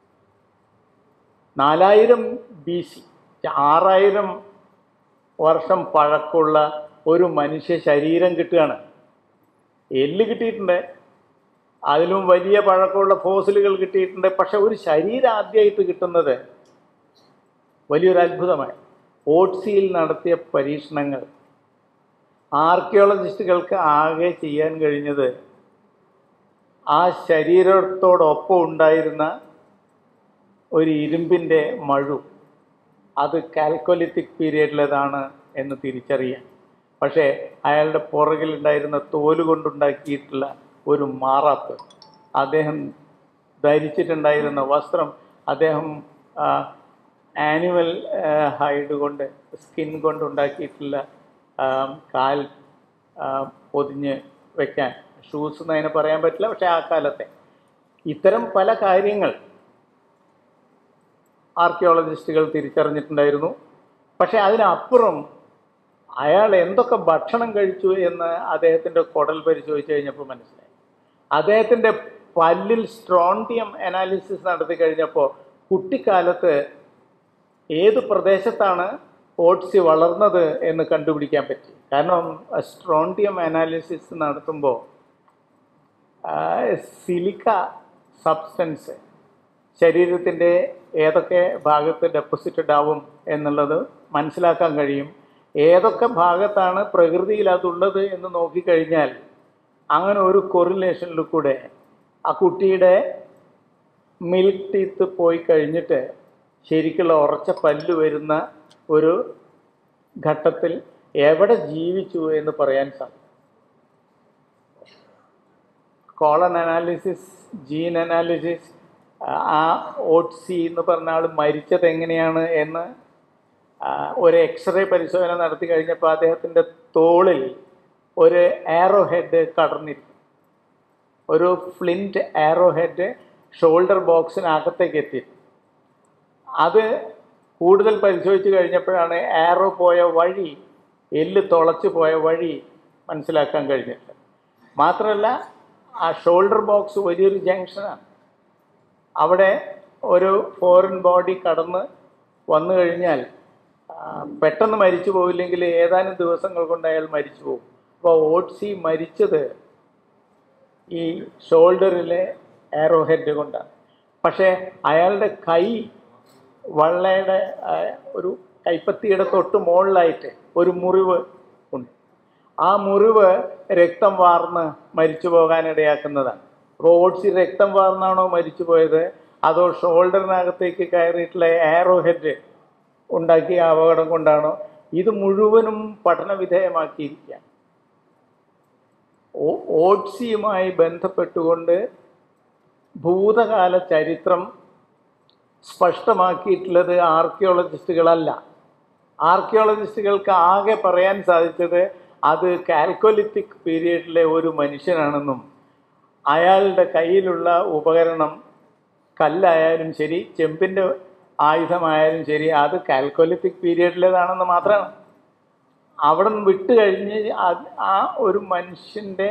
നാലായിരം ബി സി ആറായിരം വർഷം പഴക്കമുള്ള ഒരു മനുഷ്യ ശരീരം കിട്ടുകയാണ് എല്ല് കിട്ടിയിട്ടുണ്ട് അതിലും വലിയ പഴക്കമുള്ള ഫോസിലുകൾ കിട്ടിയിട്ടുണ്ട് പക്ഷെ ഒരു ശരീരം ആദ്യമായിട്ട് കിട്ടുന്നത് വലിയൊരു അത്ഭുതമായി ഓട്സിയിൽ നടത്തിയ പരീക്ഷണങ്ങൾ ആർക്കിയോളജിസ്റ്റുകൾക്ക് ആകെ ചെയ്യാൻ കഴിഞ്ഞത് ആ ശരീരത്തോടൊപ്പം ഉണ്ടായിരുന്ന ഒരു ഇരുമ്പിൻ്റെ മഴു അത് കാൽക്കൊലിത്തിക് പീരീഡിലേതാണ് എന്ന് തിരിച്ചറിയാം പക്ഷേ അയാളുടെ പുറകിലുണ്ടായിരുന്ന തോല് കൊണ്ടുണ്ടാക്കിയിട്ടുള്ള ഒരു മാറാപ്പ് അദ്ദേഹം ധരിച്ചിട്ടുണ്ടായിരുന്ന വസ്ത്രം അദ്ദേഹം ആനിമൽ ഹൈഡ് കൊണ്ട് സ്കിൻ കൊണ്ടുണ്ടാക്കിയിട്ടുള്ള ആ, കാൽ ആ, പൊതിഞ്ഞ് വെക്കാൻ ഷൂസ് എന്ന് അതിനെ പറയാൻ പറ്റില്ല പക്ഷേ ആ കാലത്തെ ഇത്തരം പല കാര്യങ്ങൾ ആർക്കിയോളജിസ്റ്റുകൾ തിരിച്ചറിഞ്ഞിട്ടുണ്ടായിരുന്നു പക്ഷെ അതിനപ്പുറം അയാൾ എന്തൊക്കെ ഭക്ഷണം കഴിച്ചു എന്ന് അദ്ദേഹത്തിൻ്റെ കുടൽ പരിശോധിച്ച് കഴിഞ്ഞപ്പോൾ മനസ്സിലായി അദ്ദേഹത്തിൻ്റെ പല്ലിൽ സ്ട്രോണ്ടിയം അനാലിസിസ് നടത്തി കഴിഞ്ഞപ്പോൾ കുട്ടിക്കാലത്ത് ഏത് പ്രദേശത്താണ് ഓട്സി വളർന്നത് എന്ന് കണ്ടുപിടിക്കാൻ പറ്റി കാരണം സ്ട്രോണ്ടിയം അനാലിസിസ് നടത്തുമ്പോൾ സിലിക്ക സബ്സ്റ്റൻസ് ശരീരത്തിൻ്റെ ഏതൊക്കെ ഭാഗത്ത് ഡെപ്പോസിറ്റഡ് ആവും എന്നുള്ളത് മനസ്സിലാക്കാൻ കഴിയും ഏതൊക്കെ ഭാഗത്താണ് പ്രകൃതിയിൽ അതുള്ളത് എന്ന് നോക്കിക്കഴിഞ്ഞാൽ അങ്ങനെ ഒരു കൊറിലേഷനിൽ കൂടെ ആ കുട്ടിയുടെ മിൽക്ക് ടീത്ത് പോയി കഴിഞ്ഞിട്ട് ശരിക്കുള്ള ഉറച്ച പല്ല് വരുന്ന ഒരു ഘട്ടത്തിൽ എവിടെ ജീവിച്ചു എന്ന് പറയാൻ സാധിക്കും കോളൻ അനാലിസിസ് ജീൻ അനാലിസിസ് ആ ഓട്സി എന്ന് പറഞ്ഞ ആൾ മരിച്ചത് എങ്ങനെയാണ് എന്ന് ആ, ഒരു എക്സ്റേ പരിശോധന നടത്തി കഴിഞ്ഞപ്പോൾ അദ്ദേഹത്തിൻ്റെ തോളിൽ ഒരു ആരോ ഹെഡ് കടന്നിരിക്കും ഒരു ഫ്ലിൻറ്റ് ആരോ ഹെഡ് ഷോൾഡർ ബോക്സിനകത്തേക്ക് എത്തി അത് കൂടുതൽ പരിശോധിച്ച് കഴിഞ്ഞപ്പോഴാണ് ആരോ പോയ വഴി എല്ല് തുളച്ച് പോയ വഴി മനസ്സിലാക്കാൻ കഴിഞ്ഞിട്ട് മാത്രമല്ല ആ ഷോൾഡർ ബോക്സ് വലിയൊരു ജംഗ്ഷനാണ് അവിടെ ഒരു ഫോറിൻ ബോഡി കടന്ന് വന്നു കഴിഞ്ഞാൽ ആ, പെട്ടെന്ന് മരിച്ചു പോയില്ലെങ്കിൽ ഏതാനും ദിവസങ്ങൾ കൊണ്ട് അയാൾ മരിച്ചു പോകും അപ്പോൾ ഓട്സി മരിച്ചത് ഈ ഷോൾഡറിലെ ആരോ ഹെഡ് കൊണ്ടാണ് പക്ഷേ അയാളുടെ കൈ വള്ളയുടെ ആ, ഒരു കൈപ്പത്തിയുടെ തൊട്ട് മുകളിലായിട്ട് ഒരു മുറിവ് ഉണ്ട് ആ മുറിവ് രക്തം വാർന്ന് മരിച്ചു പോകാനിടയാക്കുന്നതാണ് അപ്പോൾ ഓട്സി രക്തം വാർന്നാണോ മരിച്ചു പോയത് അതോ ഷോൾഡറിനകത്തേക്ക് കയറിയിട്ടുള്ള ആരോ ഹെഡ് ഉണ്ടാക്കിയ അപകടം കൊണ്ടാണോ ഇത് മുഴുവനും പഠന വിധേയമാക്കിയിരിക്കുകയാണ് ഓ- ഓട്സിയുമായി ബന്ധപ്പെട്ടുകൊണ്ട് ഭൂതകാല ചരിത്രം സ്പഷ്ടമാക്കിയിട്ടുള്ളത് ആർക്കിയോളജിസ്റ്റുകളല്ല ആർക്കിയോളജിസ്റ്റുകൾക്ക് ആകെ പറയാൻ സാധിച്ചത് അത് കാൽക്കൊലിത്തിക് പീരീഡിലെ ഒരു മനുഷ്യനാണെന്നും അയാളുടെ കയ്യിലുള്ള ഉപകരണം കല്ലായാലും ശരി ചെമ്പിൻ്റെ ആയുധമായാലും ശരി അത് കാൽക്കൊലിത്തിക് പീരീഡിലേതാണെന്ന് മാത്രമാണ് അവിടെ നിന്ന് വിട്ട് കഴിഞ്ഞ് അത് ആ ഒരു മനുഷ്യൻ്റെ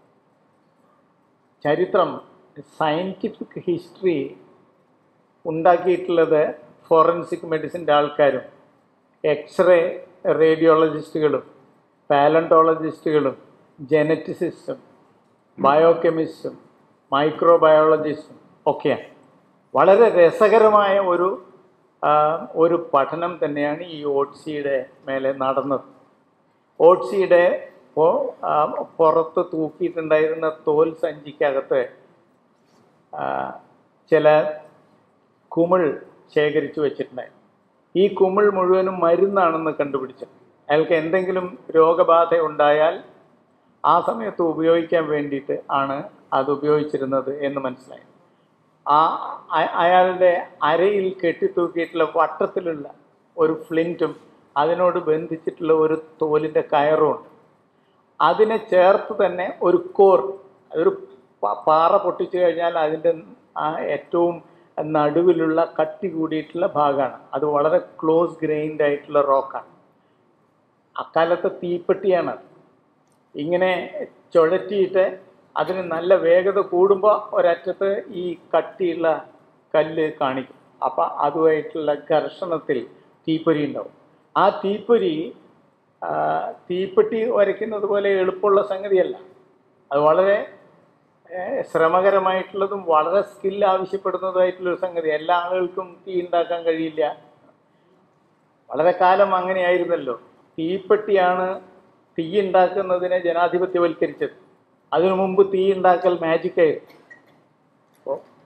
ചരിത്രം സയൻറ്റിഫിക് ഹിസ്റ്ററി ഉണ്ടാക്കിയിട്ടുള്ളത് ഫോറൻസിക് മെഡിസിൻ്റെ ആൾക്കാരും എക്സ്റേ റേഡിയോളജിസ്റ്റുകളും പാലണ്ടോളജിസ്റ്റുകളും ജനറ്റിസിസ്റ്റും ബയോകെമിസ്റ്റും മൈക്രോബയോളജിസ്റ്റും ഒക്കെയാണ് വളരെ രസകരമായ ഒരു ആ, ഒരു പഠനം തന്നെയാണ് ഈ ഓട്സിയുടെ മേലെ നടന്നത് ഓട്സിയുടെ പൊ- ആ, പുറത്ത് തൂക്കിയിട്ടുണ്ടായിരുന്ന തോൽ സഞ്ചിക്കകത്ത് ആ, ചില കുമിൾ ശേഖരിച്ചു വെച്ചിട്ടുണ്ടായിരുന്നു ഈ കുമിൾ മുഴുവനും മരുന്നാണെന്ന് കണ്ടുപിടിച്ചു അയാൾക്ക് എന്തെങ്കിലും രോഗബാധ ഉണ്ടായാൽ ആ സമയത്ത് ഉപയോഗിക്കാൻ വേണ്ടിയിട്ട് ആണ് അത് ഉപയോഗിച്ചിരുന്നത് എന്ന് മനസ്സിലായി ആ അ- അയാളുടെ അരയിൽ കെട്ടിത്തൂക്കിയിട്ടുള്ള വട്ടത്തിലുള്ള ഒരു ഫ്ലിൻറ്റും അതിനോട് ബന്ധിച്ചിട്ടുള്ള ഒരു തോലിൻ്റെ കയറുമുണ്ട് അതിനെ ചേർത്ത് തന്നെ ഒരു കോർ അതൊരു പ- പാറ പൊട്ടിച്ചു കഴിഞ്ഞാൽ അതിൻ്റെ ആ ഏറ്റവും നടുവിലുള്ള കട്ടി കൂടിയിട്ടുള്ള ഭാഗമാണ് അത് വളരെ ക്ലോസ് ഗ്രെയിൻഡ് ആയിട്ടുള്ള റോക്കാണ് അക്കാലത്തെ തീപ്പെട്ടിയാണ് അത്. ഇങ്ങനെ ചുഴറ്റിയിട്ട് അതിന് നല്ല വേഗത കൂടുമ്പോൾ ഒരറ്റത്ത് ഈ കട്ടിയുള്ള കല്ല് കാണിക്കും അപ്പം അതുമായിട്ടുള്ള ഘർഷണത്തിൽ തീപ്പൊരി ഉണ്ടാവും ആ തീപ്പൊരി ആ, തീപ്പെട്ടി വരയ്ക്കുന്നത് പോലെ എളുപ്പമുള്ള സംഗതിയല്ല അത് വളരെ ഏഹ്, ശ്രമകരമായിട്ടുള്ളതും വളരെ സ്കിൽ ആവശ്യപ്പെടുന്നതുമായിട്ടുള്ളൊരു സംഗതി എല്ലാ ആളുകൾക്കും തീ ഉണ്ടാക്കാൻ കഴിയില്ല വളരെ കാലം അങ്ങനെയായിരുന്നല്ലോ തീപ്പെട്ടിയാണ് തീ ഉണ്ടാക്കുന്നതിനെ ജനാധിപത്യവൽക്കരിച്ചത് അതിനു മുമ്പ് തീ ഉണ്ടാക്കൽ മാജിക് ആയിരുന്നു അപ്പോൾ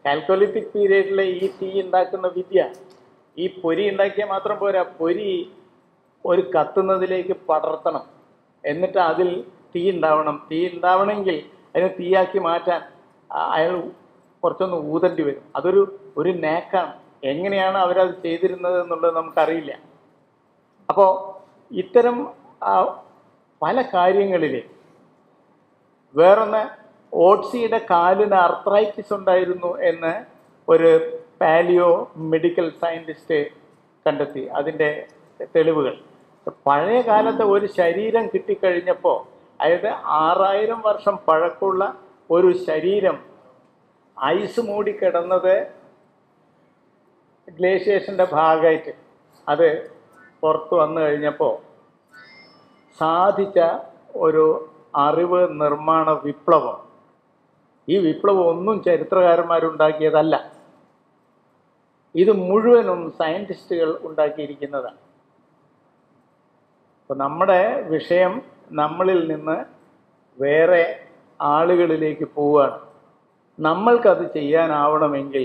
കാൽക്കോലിറ്റിക് പീരീഡിലെ ഈ തീ ഉണ്ടാക്കുന്ന വിദ്യ ഈ പൊരി ഉണ്ടാക്കിയാൽ മാത്രം പോരാ പൊരി ഒരു കത്തുന്നതിലേക്ക് പടർത്തണം എന്നിട്ട് അതിൽ തീ ഉണ്ടാവണം തീ ഉണ്ടാവണമെങ്കിൽ അതിനെ തീയാക്കി മാറ്റാൻ ആ- അയാൾ കുറച്ചൊന്ന് ഊതേണ്ടി വരും അതൊരു ഒരു നേക്കാണ് എങ്ങനെയാണ് അവരത് ചെയ്തിരുന്നത് എന്നുള്ളത് നമുക്കറിയില്ല അപ്പോൾ ഇത്തരം ആ, പല കാര്യങ്ങളിൽ വേറൊന്ന് ഓട്സിയുടെ കാലിന് അർത്രൈറ്റിസ് ഉണ്ടായിരുന്നു എന്ന് ഒരു പാലിയോ മെഡിക്കൽ സയൻറ്റിസ്റ്റ് കണ്ടെത്തി അതിൻ്റെ തെളിവുകൾ പഴയ കാലത്തെ ഒരു ശരീരം കിട്ടിക്കഴിഞ്ഞപ്പോൾ അതായത് ആറായിരം വർഷം പഴക്കമുള്ള ഒരു ശരീരം ഐസ് മൂടി കിടന്നത് ഗ്ലേഷ്യേഷൻ്റെ ഭാഗമായിട്ട് അത് പുറത്ത് വന്നു കഴിഞ്ഞപ്പോൾ സാധിച്ച ഒരു അറിവ് നിർമ്മാണ വിപ്ലവം ഈ വിപ്ലവം ഒന്നും ചരിത്രകാരന്മാരുണ്ടാക്കിയതല്ല ഇത് മുഴുവനും സയൻറ്റിസ്റ്റുകൾ ഉണ്ടാക്കിയിരിക്കുന്നതാണ് അപ്പോൾ നമ്മുടെ വിഷയം നമ്മളിൽ നിന്ന് വേറെ ആളുകളിലേക്ക് പോവുകയാണ് നമ്മൾക്കത് ചെയ്യാനാവണമെങ്കിൽ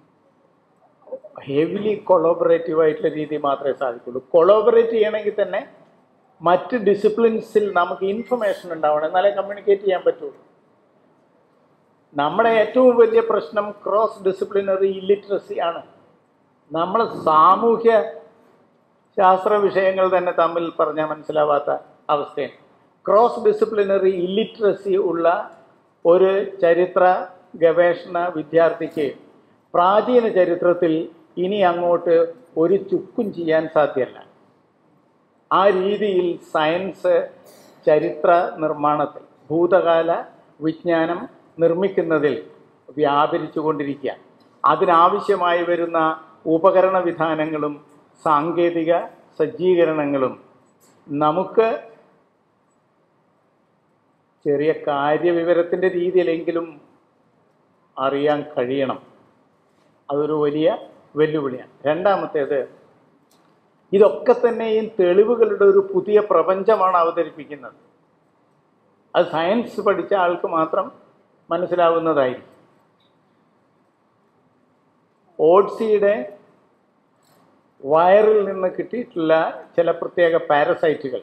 ഹെവിലി കൊളോബറേറ്റീവ് ആയിട്ടുള്ള രീതി മാത്രമേ സാധിക്കുള്ളൂ കൊളോബറേറ്റ് ചെയ്യണമെങ്കിൽ തന്നെ മറ്റ് ഡിസിപ്ലിൻസിൽ നമുക്ക് ഇൻഫർമേഷൻ ഉണ്ടാവണം എന്നാലേ കമ്മ്യൂണിക്കേറ്റ് ചെയ്യാൻ പറ്റുള്ളൂ നമ്മുടെ ഏറ്റവും വലിയ പ്രശ്നം ക്രോസ് ഡിസിപ്ലിനറി ഇല്ലിറ്ററസി ആണ് നമ്മൾ സാമൂഹ്യ ശാസ്ത്ര വിഷയങ്ങൾ തന്നെ തമ്മിൽ പറഞ്ഞാൽ മനസ്സിലാവാത്ത അവസ്ഥയാണ് ക്രോസ് ഡിസിപ്ലിനറി ഇല്ലിറ്ററസി ഉള്ള ഒരു ചരിത്ര ഗവേഷണ വിദ്യാർത്ഥിക്ക് പ്രാചീന ചരിത്രത്തിൽ ഇനി അങ്ങോട്ട് ഒരു ചുക്കും ചെയ്യാൻ സാധ്യമല്ല ആ രീതിയിൽ സയൻസ് ചരിത്ര നിർമ്മാണത്തിൽ ഭൂതകാല വിജ്ഞാനം നിർമ്മിക്കുന്നതിൽ വ്യാപരിച്ചു കൊണ്ടിരിക്കുക അതിനാവശ്യമായി വരുന്ന ഉപകരണ വിധാനങ്ങളും സാങ്കേതിക സജ്ജീകരണങ്ങളും നമുക്ക് ചെറിയ കാര്യവിവരത്തിൻ്റെ രീതിയിലെങ്കിലും അറിയാൻ കഴിയണം അതൊരു വലിയ വെല്ലുവിളിയാണ് രണ്ടാമത്തേത് ഇതൊക്കെ തന്നെയും തെളിവുകളുടെ ഒരു പുതിയ പ്രപഞ്ചമാണ് അവതരിപ്പിക്കുന്നത് അത് സയൻസ് പഠിച്ച ആൾക്ക് മാത്രം മനസ്സിലാവുന്നതായിരിക്കും ഓട്സിയുടെ വയറിൽ നിന്ന് കിട്ടിയിട്ടുള്ള ചില പ്രത്യേക പാരസൈറ്റുകൾ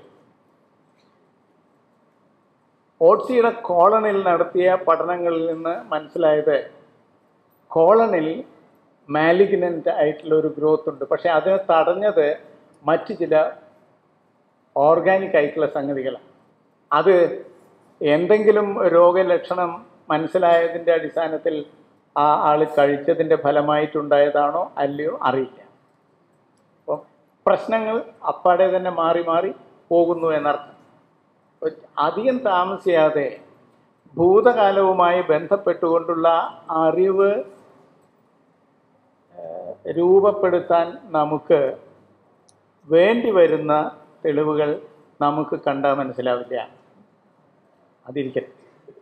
ഓട്സിയുടെ കോളനിൽ നടത്തിയ പഠനങ്ങളിൽ നിന്ന് മനസ്സിലായത് കോളനിൽ മാലിഗ്നൻ്റ് ആയിട്ടുള്ള ഒരു ഗ്രോത്ത് ഉണ്ട് പക്ഷെ അതിനെ തടഞ്ഞത് മറ്റ് ചില ഓർഗാനിക് ആയിട്ടുള്ള സംഗതികളാണ് അത് എന്തെങ്കിലും രോഗലക്ഷണം മനസ്സിലായതിൻ്റെ അടിസ്ഥാനത്തിൽ ആ ആൾ കഴിച്ചതിൻ്റെ ഫലമായിട്ടുണ്ടായതാണോ അല്ലയോ അറിയില്ല അപ്പോൾ പ്രശ്നങ്ങൾ അപ്പാടെ തന്നെ മാറി മാറി പോകുന്നു എന്നർത്ഥം അപ്പോൾ അധികം താമസിയാതെ ഭൂതകാലവുമായി ബന്ധപ്പെട്ടുകൊണ്ടുള്ള അറിവ് ഏഹ്, രൂപപ്പെടുത്താൻ നമുക്ക് വേണ്ടി വരുന്ന തെളിവുകൾ നമുക്ക് കണ്ടാൽ മനസ്സിലാവില്ല അതിരിക്കട്ടെ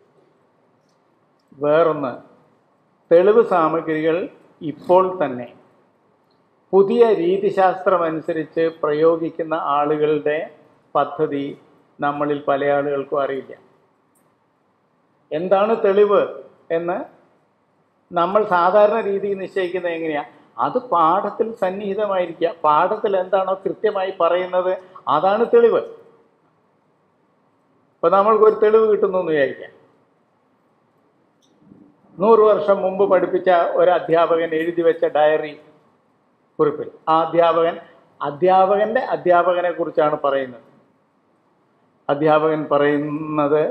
വേറൊന്ന് തെളിവ് സാമഗ്രികൾ ഇപ്പോൾ തന്നെ പുതിയ രീതിശാസ്ത്രമനുസരിച്ച് പ്രയോഗിക്കുന്ന ആളുകളുടെ പദ്ധതി നമ്മളിൽ പല ആളുകൾക്കും അറിയില്ല എന്താണ് തെളിവ് എന്ന് നമ്മൾ സാധാരണ രീതിയിൽ നിശ്ചയിക്കുന്നത് എങ്ങനെയാ അത് പാഠത്തിൽ സന്നിഹിതമായിരിക്കുക പാഠത്തിൽ എന്താണോ കൃത്യമായി പറയുന്നത് അതാണ് തെളിവ് ഇപ്പൊ നമ്മൾക്ക് ഒരു തെളിവ് കിട്ടുന്നു എന്ന് വിചാരിക്കാം നൂറ് വർഷം മുമ്പ് പഠിപ്പിച്ച ഒരു അധ്യാപകൻ എഴുതി വെച്ച ഡയറി കുറിപ്പിൽ ആ അധ്യാപകൻ അധ്യാപകന്റെ അധ്യാപകനെ കുറിച്ചാണ് പറയുന്നത് അധ്യാപകൻ പറയുന്നത്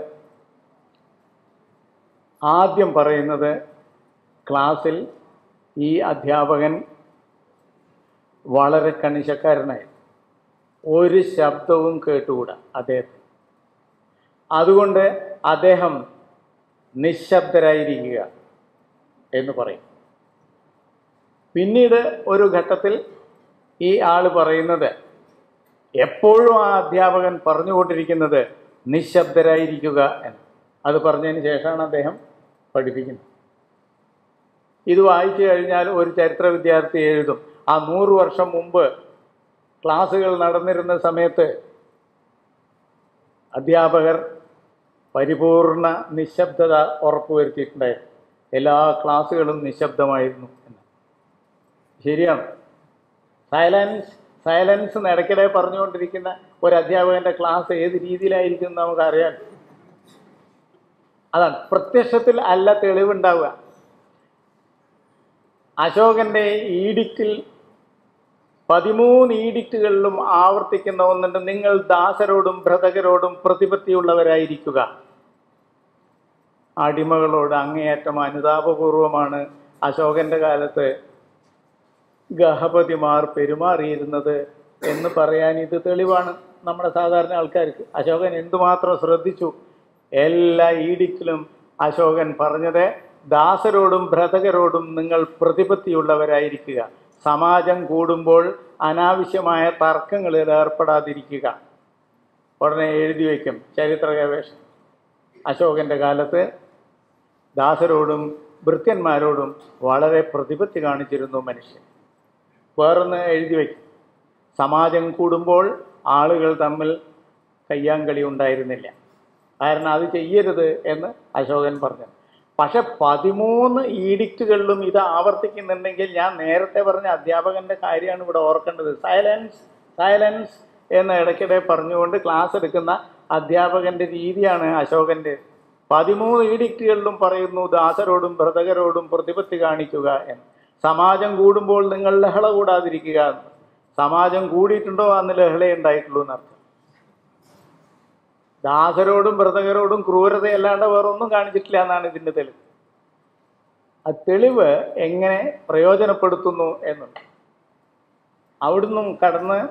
ആദ്യം പറയുന്നത് ക്ലാസ്സിൽ ഈ അധ്യാപകൻ വളരെ കണിശക്കാരനായി ഒരു ശബ്ദവും കേട്ടുകൂടാ അദ്ദേഹം അതുകൊണ്ട് അദ്ദേഹം നിശബ്ദരായിരിക്കുക എന്ന് പറയും പിന്നീട് ഒരു ഘട്ടത്തിൽ ഈ ആള് പറയുന്നത് എപ്പോഴും ആ അധ്യാപകൻ പറഞ്ഞുകൊണ്ടിരിക്കുന്നത് നിശബ്ദരായിരിക്കുക എന്ന് അത് പറഞ്ഞതിന് ശേഷമാണ് അദ്ദേഹം പഠിപ്പിക്കുന്നത് ഇത് വായിച്ചു കഴിഞ്ഞാൽ ഒരു ചരിത്ര വിദ്യാർത്ഥി എഴുതും ആ നൂറ് വർഷം മുമ്പ് ക്ലാസ്സുകൾ നടന്നിരുന്ന സമയത്ത് അധ്യാപകർ പരിപൂർണ നിശബ്ദത ഉറപ്പുവരുത്തിയിട്ടുണ്ടായിരുന്നു എല്ലാ ക്ലാസ്സുകളും നിശബ്ദമായിരുന്നു എന്ന് ശരിയാണ് സൈലൻസ് സൈലൻസ് എന്ന് ഇടയ്ക്കിടെ പറഞ്ഞുകൊണ്ടിരിക്കുന്ന ഒരു അധ്യാപകന്റെ ക്ലാസ് ഏത് രീതിയിലായിരിക്കും എന്ന് നമുക്കറിയാം അതാണ് പ്രത്യക്ഷത്തിൽ അല്ല തെളിവുണ്ടാവുക അശോകന്റെ ഈഡിക്റ്റിൽ പതിമൂന്ന് ഈഡിക്റ്റുകളിലും ആവർത്തിക്കുന്ന ഒന്നുണ്ട് നിങ്ങൾ ദാസരോടും ഭ്രതകരോടും പ്രതിപത്തിയുള്ളവരായിരിക്കുക അടിമകളോട് അങ്ങേയറ്റം അനുതാപപൂർവമാണ് അശോകന്റെ കാലത്ത് ഗഹപതിമാർ പെരുമാറിയിരുന്നത് എന്ന് പറയാൻ ഇത് തെളിവാണ് നമ്മുടെ സാധാരണ ആൾക്കാർക്ക് അശോകൻ എന്തുമാത്രം ശ്രദ്ധിച്ചു എല്ലാ ഈഡിക്റ്റിലും അശോകൻ പറഞ്ഞത് ദാസരോടും ഭ്രതകരോടും നിങ്ങൾ പ്രതിപത്തിയുള്ളവരായിരിക്കുക സമാജം കൂടുമ്പോൾ അനാവശ്യമായ തർക്കങ്ങളിൽ ഏർപ്പെടാതിരിക്കുക ഉടനെ എഴുതി വയ്ക്കും ചരിത്ര ഗവേഷണം അശോകന്റെ കാലത്ത് ദാസരോടും ഭൃത്യന്മാരോടും വളരെ പ്രതിപത്തി കാണിച്ചിരുന്നു മനുഷ്യൻ വേറൊന്ന് എഴുതി വയ്ക്കും സമാജം കൂടുമ്പോൾ ആളുകൾ തമ്മിൽ കയ്യാങ്കളി ഉണ്ടായിരുന്നില്ല കാരണം അത് ചെയ്യരുത് എന്ന് അശോകൻ പറഞ്ഞു പക്ഷെ പതിമൂന്ന് ഈഡിക്റ്റുകളിലും ഇത് ആവർത്തിക്കുന്നുണ്ടെങ്കിൽ ഞാൻ നേരത്തെ പറഞ്ഞ അധ്യാപകന്റെ കാര്യമാണ് ഇവിടെ ഓർക്കേണ്ടത് സൈലൻസ് സൈലൻസ് എന്ന് ഇടയ്ക്കിടെ പറഞ്ഞുകൊണ്ട് ക്ലാസ് എടുക്കുന്ന അധ്യാപകന്റെ രീതിയാണ് അശോകന്റെ പതിമൂന്ന് ഈഡിക്റ്റുകളിലും പറയുന്നു ദാസരോടും ഭ്രതകരോടും പ്രതിപത്തി കാണിക്കുക എന്ന് സമാജം കൂടുമ്പോൾ നിങ്ങൾ ലഹള കൂടാതിരിക്കുക എന്ന് സമാജം കൂടിയിട്ടുണ്ടോ അന്ന് ലഹള ഉണ്ടായിട്ടുള്ളൂ എന്നർത്ഥം ദാസരോടും വ്രതകരോടും ക്രൂരതയല്ലാണ്ട് വേറെ ഒന്നും കാണിച്ചിട്ടില്ല എന്നാണ് ഇതിന്റെ തെളിവ് ആ തെളിവ് എങ്ങനെ പ്രയോജനപ്പെടുത്തുന്നു എന്നുണ്ട് അവിടുന്ന് കടന്ന്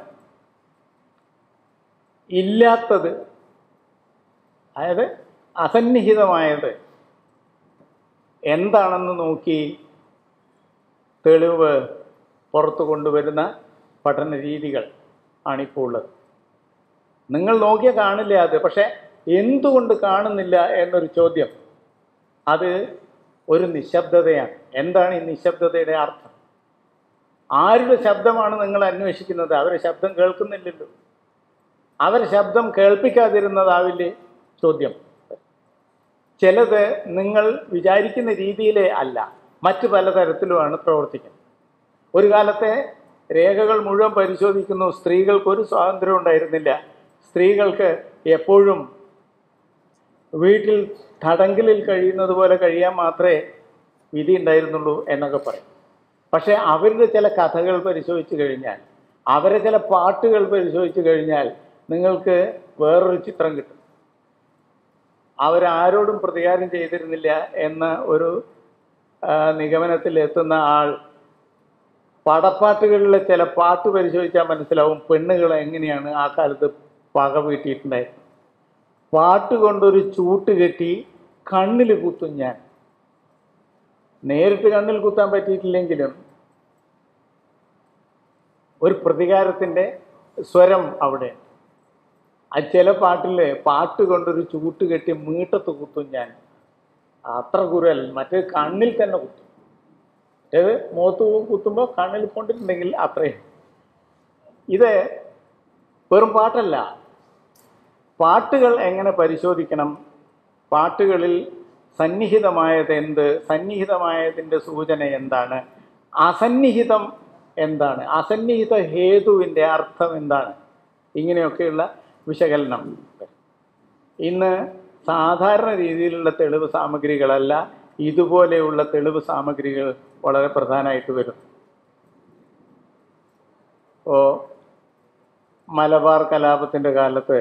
ഇല്ലാത്തത് അതായത് അസന്നിഹിതമായത് എന്താണെന്ന് നോക്കി തെളിവ് പുറത്തു കൊണ്ടുവരുന്ന പഠന രീതികൾ ആണിപ്പോൾ ഉള്ളത് നിങ്ങൾ നോക്കിയാൽ കാണില്ല അത് പക്ഷെ എന്തുകൊണ്ട് കാണുന്നില്ല എന്നൊരു ചോദ്യം അത് ഒരു നിശബ്ദതയാണ് എന്താണ് ഈ നിശബ്ദതയുടെ അർത്ഥം ആരുടെ ശബ്ദമാണ് നിങ്ങൾ അന്വേഷിക്കുന്നത് അവരുടെ ശബ്ദം കേൾക്കുന്നില്ലല്ലോ അവരെ ശബ്ദം കേൾപ്പിക്കാതിരുന്നതാവില്ലേ ചോദ്യം ചിലത് നിങ്ങൾ വിചാരിക്കുന്ന രീതിയിലേ അല്ല മറ്റു പലതരത്തിലുമാണ് പ്രവർത്തിക്കുന്നത് ഒരു കാലത്തെ രേഖകൾ മുഴുവൻ പരിശോധിക്കുന്നു സ്ത്രീകൾക്ക് ഒരു സ്വാതന്ത്ര്യം ഉണ്ടായിരുന്നില്ല സ്ത്രീകൾക്ക് എപ്പോഴും വീട്ടിൽ തടങ്കലിൽ കഴിയുന്നത് പോലെ കഴിയാൻ മാത്രമേ വിധി ഉണ്ടായിരുന്നുള്ളൂ എന്നൊക്കെ പറയും പക്ഷേ അവരുടെ ചില കഥകൾ പരിശോധിച്ച് കഴിഞ്ഞാൽ അവരെ ചില പാട്ടുകൾ പരിശോധിച്ച് കഴിഞ്ഞാൽ നിങ്ങൾക്ക് വേറൊരു ചിത്രം കിട്ടും അവരാരോടും പ്രതികാരം ചെയ്തിരുന്നില്ല എന്ന ഒരു ആ, നിഗമനത്തിൽ എത്തുന്ന ആൾ പടപ്പാട്ടുകളിലെ ചില പാട്ട് പരിശോധിച്ചാൽ മനസ്സിലാവും പെണ്ണുകൾ എങ്ങനെയാണ് ആ കാലത്ത് പക വീട്ടിയിട്ടുണ്ടായിരുന്നത് പാട്ട് കൊണ്ടൊരു ചൂട്ട് കെട്ടി കണ്ണിൽ കുത്തും ഞാൻ നേരിട്ട് കണ്ണിൽ കുത്താൻ പറ്റിയിട്ടില്ലെങ്കിലും ഒരു പ്രതികാരത്തിൻ്റെ സ്വരം അവിടെ ആ ചില പാട്ടിൽ പാട്ട് കൊണ്ടൊരു ചൂട്ട് കെട്ടി മീട്ടത്ത് കുത്തും ഞാൻ അത്ര കുരൽ മറ്റേ കണ്ണിൽ തന്നെ കുത്തും മറ്റേത് മുഖത്ത് കുത്തുമ്പോൾ കണ്ണിൽ കൊണ്ടിട്ടുണ്ടെങ്കിൽ അത്രയും ഇത് വെറും പാട്ടല്ല പാട്ടുകൾ എങ്ങനെ പരിശോധിക്കണം പാട്ടുകളിൽ സന്നിഹിതമായത് എന്ത് സന്നിഹിതമായതിൻ്റെ സൂചന എന്താണ് അസന്നിഹിതം എന്താണ് അസന്നിഹിത ഹേതുവിൻ്റെ അർത്ഥം എന്താണ് ഇങ്ങനെയൊക്കെയുള്ള വിശകലനം ഇന്ന് സാധാരണ രീതിയിലുള്ള തെളിവ് സാമഗ്രികളല്ല ഇതുപോലെയുള്ള തെളിവ് സാമഗ്രികൾ വളരെ പ്രധാനമായിട്ട് വരും ഓ മലബാർ കലാപത്തിൻ്റെ കാലത്ത്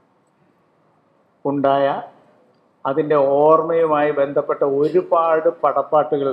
ഉണ്ടായ അതിൻ്റെ ഓർമ്മയുമായി ബന്ധപ്പെട്ട ഒരുപാട് പടപ്പാട്ടുകൾ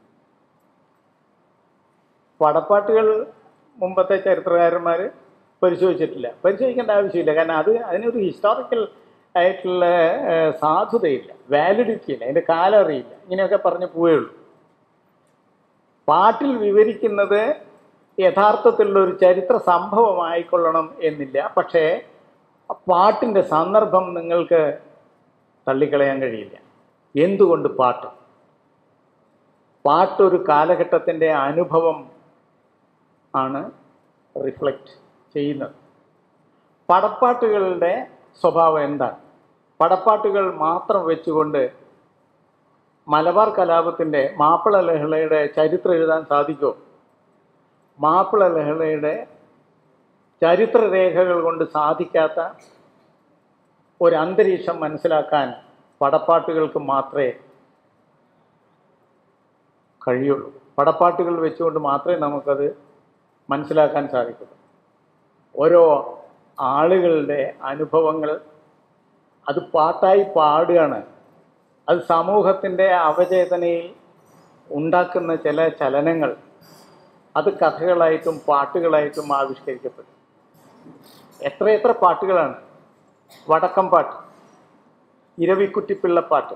പടപ്പാട്ടുകൾ മുമ്പത്തെ ചരിത്രകാരന്മാർ പരിശോധിച്ചിട്ടില്ല പരിശോധിക്കേണ്ട ആവശ്യമില്ല കാരണം അത് അതിനൊരു ഹിസ്റ്റോറിക്കൽ ആയിട്ടുള്ള ഏഹ്, സാധുതയില്ല വാലിഡിറ്റി ഇല്ല അതിൻ്റെ കാലം അറിയില്ല ഇങ്ങനെയൊക്കെ പറഞ്ഞ് പോവുകയുള്ളൂ പാട്ടിൽ വിവരിക്കുന്നത് യഥാർത്ഥത്തിലുള്ള ഒരു ചരിത്ര സംഭവമായിക്കൊള്ളണം എന്നില്ല പക്ഷേ പാട്ടിൻ്റെ സന്ദർഭം നിങ്ങൾക്ക് തള്ളിക്കളയാൻ കഴിയില്ല എന്തുകൊണ്ട് പാട്ട് പാട്ടൊരു കാലഘട്ടത്തിൻ്റെ അനുഭവം ആണ് റിഫ്ലക്റ്റ് ചെയ്യുന്നത് പടപ്പാട്ടുകളുടെ സ്വഭാവം എന്താണ് പടപ്പാട്ടുകൾ മാത്രം വെച്ചുകൊണ്ട് മലബാർ കലാപത്തിൻ്റെ മാപ്പിള ലഹളയുടെ ചരിത്രം എഴുതാൻ സാധിക്കുമോ മാപ്പിള ലഹളയുടെ ചരിത്രരേഖകൾ കൊണ്ട് സാധിക്കാത്ത ഒരു അന്തരീക്ഷം മനസ്സിലാക്കാൻ പടപ്പാട്ടുകൾക്ക് മാത്രമേ കഴിയുള്ളൂ പടപ്പാട്ടുകൾ വെച്ചുകൊണ്ട് മാത്രമേ നമുക്കത് മനസ്സിലാക്കാൻ സാധിക്കുള്ളൂ ഓരോ ആളുകളുടെ അനുഭവങ്ങൾ അത് പാട്ടായി പാടുകയാണ് അത് സമൂഹത്തിൻ്റെ അവചേതനയിൽ ഉണ്ടാക്കുന്ന ചില ചലനങ്ങൾ അത് കഥകളായിട്ടും പാട്ടുകളായിട്ടും ആവിഷ്കരിക്കപ്പെടും എത്ര എത്ര പാട്ടുകളാണ് വടക്കം പാട്ട് ഇരവിക്കുറ്റിപ്പിള്ളപ്പാട്ട്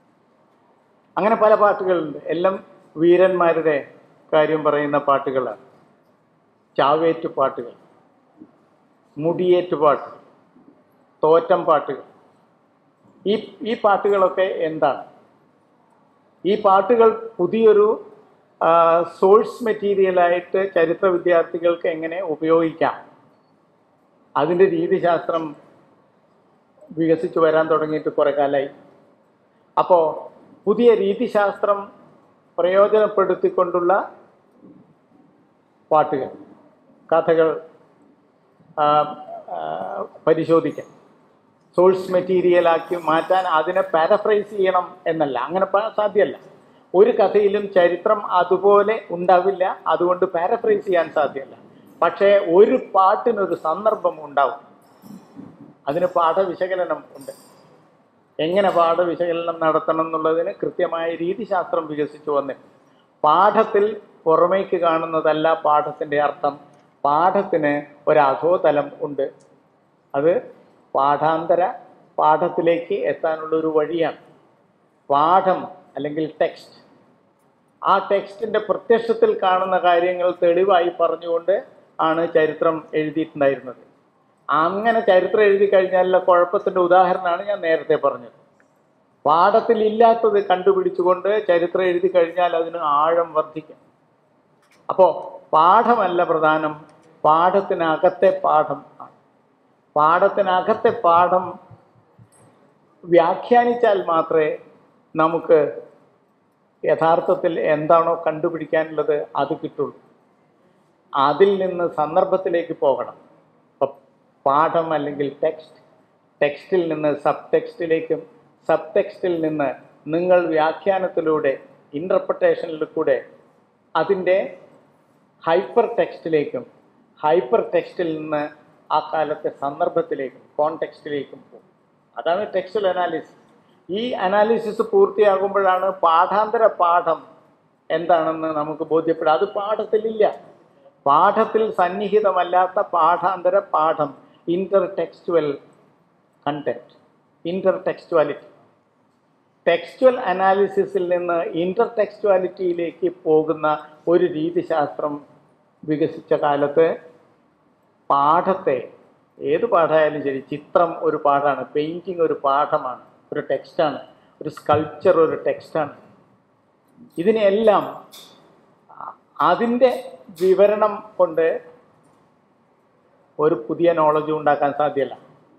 അങ്ങനെ പല പാട്ടുകളുണ്ട് എല്ലാം വീരന്മാരുടെ കാര്യം പറയുന്ന പാട്ടുകളാണ് ചാവേറ്റ് പാട്ടുകൾ മുടിയേറ്റ് പാട്ടുകൾ തോറ്റം പാട്ടുകൾ ഈ ഈ പാട്ടുകളൊക്കെ എന്താണ് ഈ പാട്ടുകൾ പുതിയൊരു സോഴ്സ് മെറ്റീരിയലായിട്ട് ചരിത്ര വിദ്യാർത്ഥികൾക്ക് എങ്ങനെ ഉപയോഗിക്കാം അതിൻ്റെ രീതിശാസ്ത്രം വികസിച്ചു വരാൻ തുടങ്ങിയിട്ട് കുറേ കാലമായി അപ്പോൾ പുതിയ രീതിശാസ്ത്രം പ്രയോജനപ്പെടുത്തിക്കൊണ്ടുള്ള പാട്ടുകൾ കഥകൾ ആ, ആ, പരിശോധിക്കാം സോഴ്സ് മെറ്റീരിയലാക്കി മാറ്റാൻ അതിനെ പാരഫ്രൈസ് ചെയ്യണം എന്നല്ല അങ്ങനെ പ- സാധ്യമല്ല ഒരു കഥയിലും ചരിത്രം അതുപോലെ ഉണ്ടാവില്ല അതുകൊണ്ട് പാരഫ്രൈസ് ചെയ്യാൻ സാധ്യമല്ല പക്ഷേ ഒരു പാട്ടിനൊരു സന്ദർഭം ഉണ്ടാവും അതിന് പാഠവിശകലനം ഉണ്ട് എങ്ങനെ പാഠവിശകലനം നടത്തണം എന്നുള്ളതിന് കൃത്യമായ രീതിശാസ്ത്രം വികസിച്ചു വന്നിട്ട് പാഠത്തിൽ പുറമേക്ക് കാണുന്നതല്ല പാഠത്തിൻ്റെ അർത്ഥം പാഠത്തിന് ഒരു അധോതലം ഉണ്ട് അത് പാഠാന്തര പാഠത്തിലേക്ക് എത്താനുള്ള ഒരു വഴിയാണ് പാഠം അല്ലെങ്കിൽ ടെക്സ്റ്റ് ആ ടെക്സ്റ്റിൻ്റെ പ്രത്യക്ഷത്തിൽ കാണുന്ന കാര്യങ്ങൾ തെളിവായി പറഞ്ഞുകൊണ്ട് ആണ് ചരിത്രം എഴുതിയിട്ടുണ്ടായിരുന്നത് അങ്ങനെ ചരിത്രം എഴുതി കഴിഞ്ഞാലുള്ള കുഴപ്പത്തിൻ്റെ ഉദാഹരണമാണ് ഞാൻ നേരത്തെ പറഞ്ഞത് പാഠത്തിൽ ഇല്ലാത്തത് കണ്ടുപിടിച്ചുകൊണ്ട് ചരിത്രം എഴുതി കഴിഞ്ഞാൽ അതിന് ആഴം വർദ്ധിക്കും അപ്പോൾ പാഠമല്ല പ്രധാനം പാഠത്തിനകത്തെ പാഠം ആണ് പാഠത്തിനകത്തെ പാഠം വ്യാഖ്യാനിച്ചാൽ മാത്രമേ നമുക്ക് യഥാർത്ഥത്തിൽ എന്താണോ കണ്ടുപിടിക്കാനുള്ളത് അത് കിട്ടുള്ളൂ അതിൽ നിന്ന് സന്ദർഭത്തിലേക്ക് പോകണം ഇപ്പം പാഠം അല്ലെങ്കിൽ ടെക്സ്റ്റ് ടെക്സ്റ്റിൽ നിന്ന് സബ് ടെക്സ്റ്റിലേക്കും സബ് ടെക്സ്റ്റിൽ നിന്ന് നിങ്ങൾ വ്യാഖ്യാനത്തിലൂടെ ഇൻ്റർപ്രിട്ടേഷനിൽ കൂടെ അതിൻ്റെ ഹൈപ്പർ ടെക്സ്റ്റിലേക്കും ഹൈപ്പർ ടെക്സ്റ്റിൽ നിന്ന് ആ കാലത്തെ സന്ദർഭത്തിലേക്കും കോൺടെക്സ്റ്റിലേക്കും പോകും അതാണ് ടെക്സ്റ്റൽ അനാലിസിസ് ഈ അനാലിസിസ് പൂർത്തിയാകുമ്പോഴാണ് പാഠാന്തര പാഠം എന്താണെന്ന് നമുക്ക് ബോധ്യപ്പെടുക അത് പാഠത്തിലില്ല പാഠത്തിൽ സന്നിഹിതമല്ലാത്ത പാഠാന്തര പാഠം inter textual content inter textuality textual അനാലിസിസിൽ നിന്ന് ഇന്റർ ടെക്സ്റ്റുവാലിറ്റിയിലേക്ക് പോകുന്ന ഒരു രീതിശാസ്ത്രം വികസിച്ച കാലത്ത് പാഠത്തെ ഏത് പാഠമായാലും ശരി ചിത്രം ഒരു പാഠമാണ് പെയിൻറ്റിങ് ഒരു പാഠമാണ് ഒരു ടെക്സ്റ്റാണ് ഒരു സ്കൾപ്ചർ ഒരു ടെക്സ്റ്റാണ് ഇതിനെല്ലാം അതിൻ്റെ വിവരണം കൊണ്ട് ഒരു പുതിയ നോളജ് ഉണ്ടാക്കാൻ സാധ്യമല്ല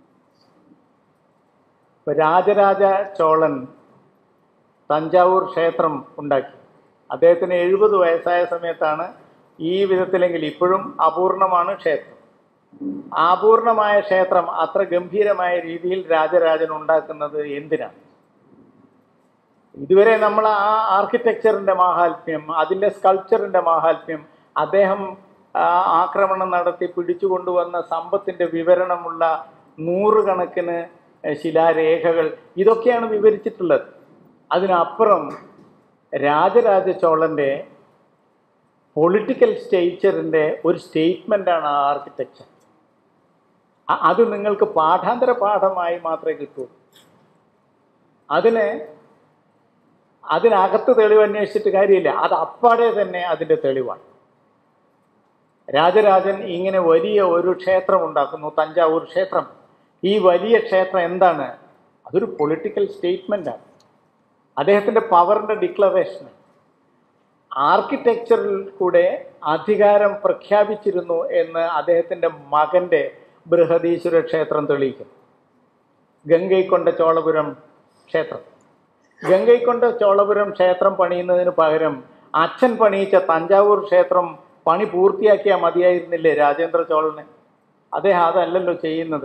ഇപ്പൊ രാജരാജ ചോളൻ തഞ്ചാവൂർ ക്ഷേത്രം ഉണ്ടാക്കി അദ്ദേഹത്തിന് എഴുപത് വയസ്സായ സമയത്താണ് ഈ വിധത്തിലെങ്കിൽ ഇപ്പോഴും അപൂർണമാണ് ക്ഷേത്രം അപൂർണമായ ക്ഷേത്രം അത്ര ഗംഭീരമായ രീതിയിൽ രാജരാജൻ ഉണ്ടാക്കുന്നത് എന്തിനാണ് ഇതുവരെ നമ്മൾ ആ ആർക്കിടെക്ചറിന്റെ മാഹാത്മ്യം അതിൻ്റെ സ്കൾപ്ചറിന്റെ മാഹാത്മ്യം അദ്ദേഹം ആ, ആക്രമണം നടത്തി പിടിച്ചു കൊണ്ടുവന്ന സമ്പത്തിന്റെ വിവരണമുള്ള നൂറുകണക്കിന് എഹ്, ശിലാരേഖകൾ ഇതൊക്കെയാണ് വിവരിച്ചിട്ടുള്ളത് അതിനപ്പുറം രാജരാജ ചോളന്റെ പൊളിറ്റിക്കൽ സ്റ്റേച്ചറിന്റെ ഒരു സ്റ്റേറ്റ്മെൻ്റാണ് ആ ആർക്കിടെക്ചർ അത് നിങ്ങൾക്ക് പാഠാന്തര പാഠമായി മാത്രമേ കിട്ടൂ അതിന് അതിനകത്ത് തെളിവ് അന്വേഷിച്ചിട്ട് കാര്യമില്ല അത് അപ്പാടെ തന്നെ അതിൻ്റെ തെളിവാണ് രാജരാജൻ ഇങ്ങനെ വലിയ ഒരു ക്ഷേത്രം ഉണ്ടാക്കുന്നു തഞ്ചാവൂർ ക്ഷേത്രം ഈ വലിയ ക്ഷേത്രം എന്താണ് അതൊരു പൊളിറ്റിക്കൽ സ്റ്റേറ്റ്മെൻ്റാണ് അദ്ദേഹത്തിൻ്റെ പവറിൻ്റെ ഡിക്ലറേഷൻ ആർക്കിടെക്ചറിൽ കൂടെ അധികാരം പ്രഖ്യാപിച്ചിരുന്നു എന്ന് അദ്ദേഹത്തിൻ്റെ മകൻ്റെ ബൃഹദീശ്വര ക്ഷേത്രം തെളിയിക്കും ഗംഗൈക്കൊണ്ട ചോളപുരം ക്ഷേത്രം ഗംഗൈക്കൊണ്ട ചോളപുരം ക്ഷേത്രം പണിയുന്നതിന് പകരം അച്ഛൻ പണിയിച്ച തഞ്ചാവൂർ ക്ഷേത്രം പണി പൂർത്തിയാക്കിയാൽ മതിയായിരുന്നില്ലേ രാജേന്ദ്ര ചോളന് അദ്ദേഹം അതല്ലല്ലോ ചെയ്യുന്നത്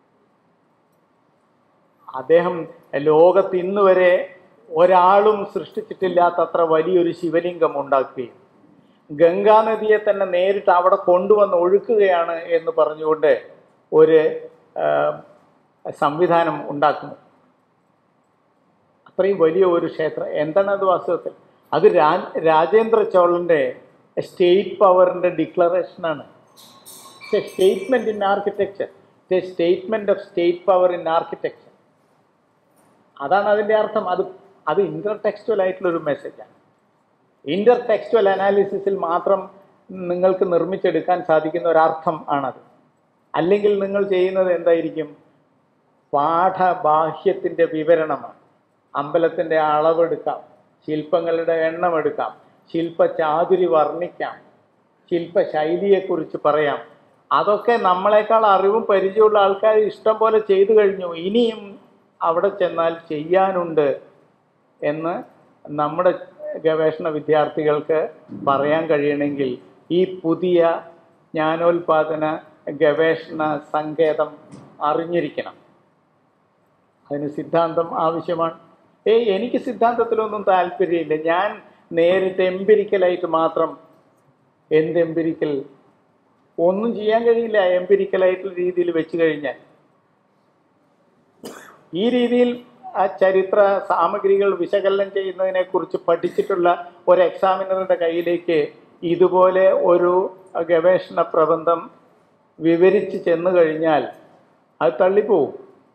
അദ്ദേഹം ലോകത്ത് ഇന്ന് വരെ ഒരാളും സൃഷ്ടിച്ചിട്ടില്ലാത്തത്ര വലിയൊരു ശിവലിംഗം ഉണ്ടാക്കുകയും ഗംഗാനദിയെ തന്നെ നേരിട്ട് അവിടെ കൊണ്ടുവന്ന് ഒഴുക്കുകയാണ് എന്ന് പറഞ്ഞുകൊണ്ട് ഒരു ആ, സംവിധാനം ഉണ്ടാക്കുന്നു അത്രയും വലിയ ഒരു ക്ഷേത്രം എന്താണ് അത് വാസ്തവത്തിൽ അത് രാ രാജേന്ദ്ര ചോളന്റെ സ്റ്റേറ്റ് പവറിന്റെ ഡിക്ലറേഷനാണ് statement in architecture statement of state power in architecture അതാണ് അതിൻ്റെ അർത്ഥം അത് അത് ഇന്റർ ടെക്സ്റ്റുവൽ ആയിട്ടുള്ള ഒരു മെസ്സേജാണ് ഇന്റർ ടെക്സ്റ്റുവൽ അനാലിസിസിൽ മാത്രം നിങ്ങൾക്ക് നിർമ്മിച്ചെടുക്കാൻ സാധിക്കുന്ന ഒരർത്ഥം ആണത് അല്ലെങ്കിൽ നിങ്ങൾ ചെയ്യുന്നത് എന്തായിരിക്കും പാഠബാഹ്യത്തിൻ്റെ വിവരണമാണ് അമ്പലത്തിൻ്റെ അളവെടുക്കാം ശില്പങ്ങളുടെ എണ്ണം എടുക്കാം ശില്പചാതുരി വർണ്ണിക്കാം ശില്പശൈലിയെക്കുറിച്ച് പറയാം അതൊക്കെ നമ്മളെക്കാൾ അറിവും പരിചയമുള്ള ആൾക്കാർ ഇഷ്ടം പോലെ ചെയ്തു കഴിഞ്ഞു ഇനിയും അവിടെ ചെന്നാൽ ചെയ്യാനുണ്ട് എന്ന് നമ്മുടെ ഗവേഷണ വിദ്യാർത്ഥികൾക്ക് പറയാൻ കഴിയണമെങ്കിൽ ഈ പുതിയ ജ്ഞാനോൽപാദന ഗവേഷണ സങ്കേതം അറിഞ്ഞിരിക്കണം അതിന് സിദ്ധാന്തം ആവശ്യമാണ് ഏയ് എനിക്ക് സിദ്ധാന്തത്തിലൊന്നും താല്പര്യമില്ല ഞാൻ നേരിട്ട് എംപിരിക്കലായിട്ട് മാത്രം എന്ത് എംപിരിക്കൽ ഒന്നും ചെയ്യാൻ കഴിയില്ല എംപിരിക്കലായിട്ടുള്ള രീതിയിൽ വെച്ച് കഴിഞ്ഞാൽ ഈ രീതിയിൽ ആ ചരിത്ര സാമഗ്രികൾ വിശകലനം ചെയ്യുന്നതിനെ കുറിച്ച് പഠിച്ചിട്ടുള്ള ഒരു എക്സാമിനറുടെ കയ്യിലേക്ക് ഇതുപോലെ ഒരു ഗവേഷണ പ്രബന്ധം വിവരിച്ച് ചെന്നു കഴിഞ്ഞാൽ അത് തള്ളിപ്പോവും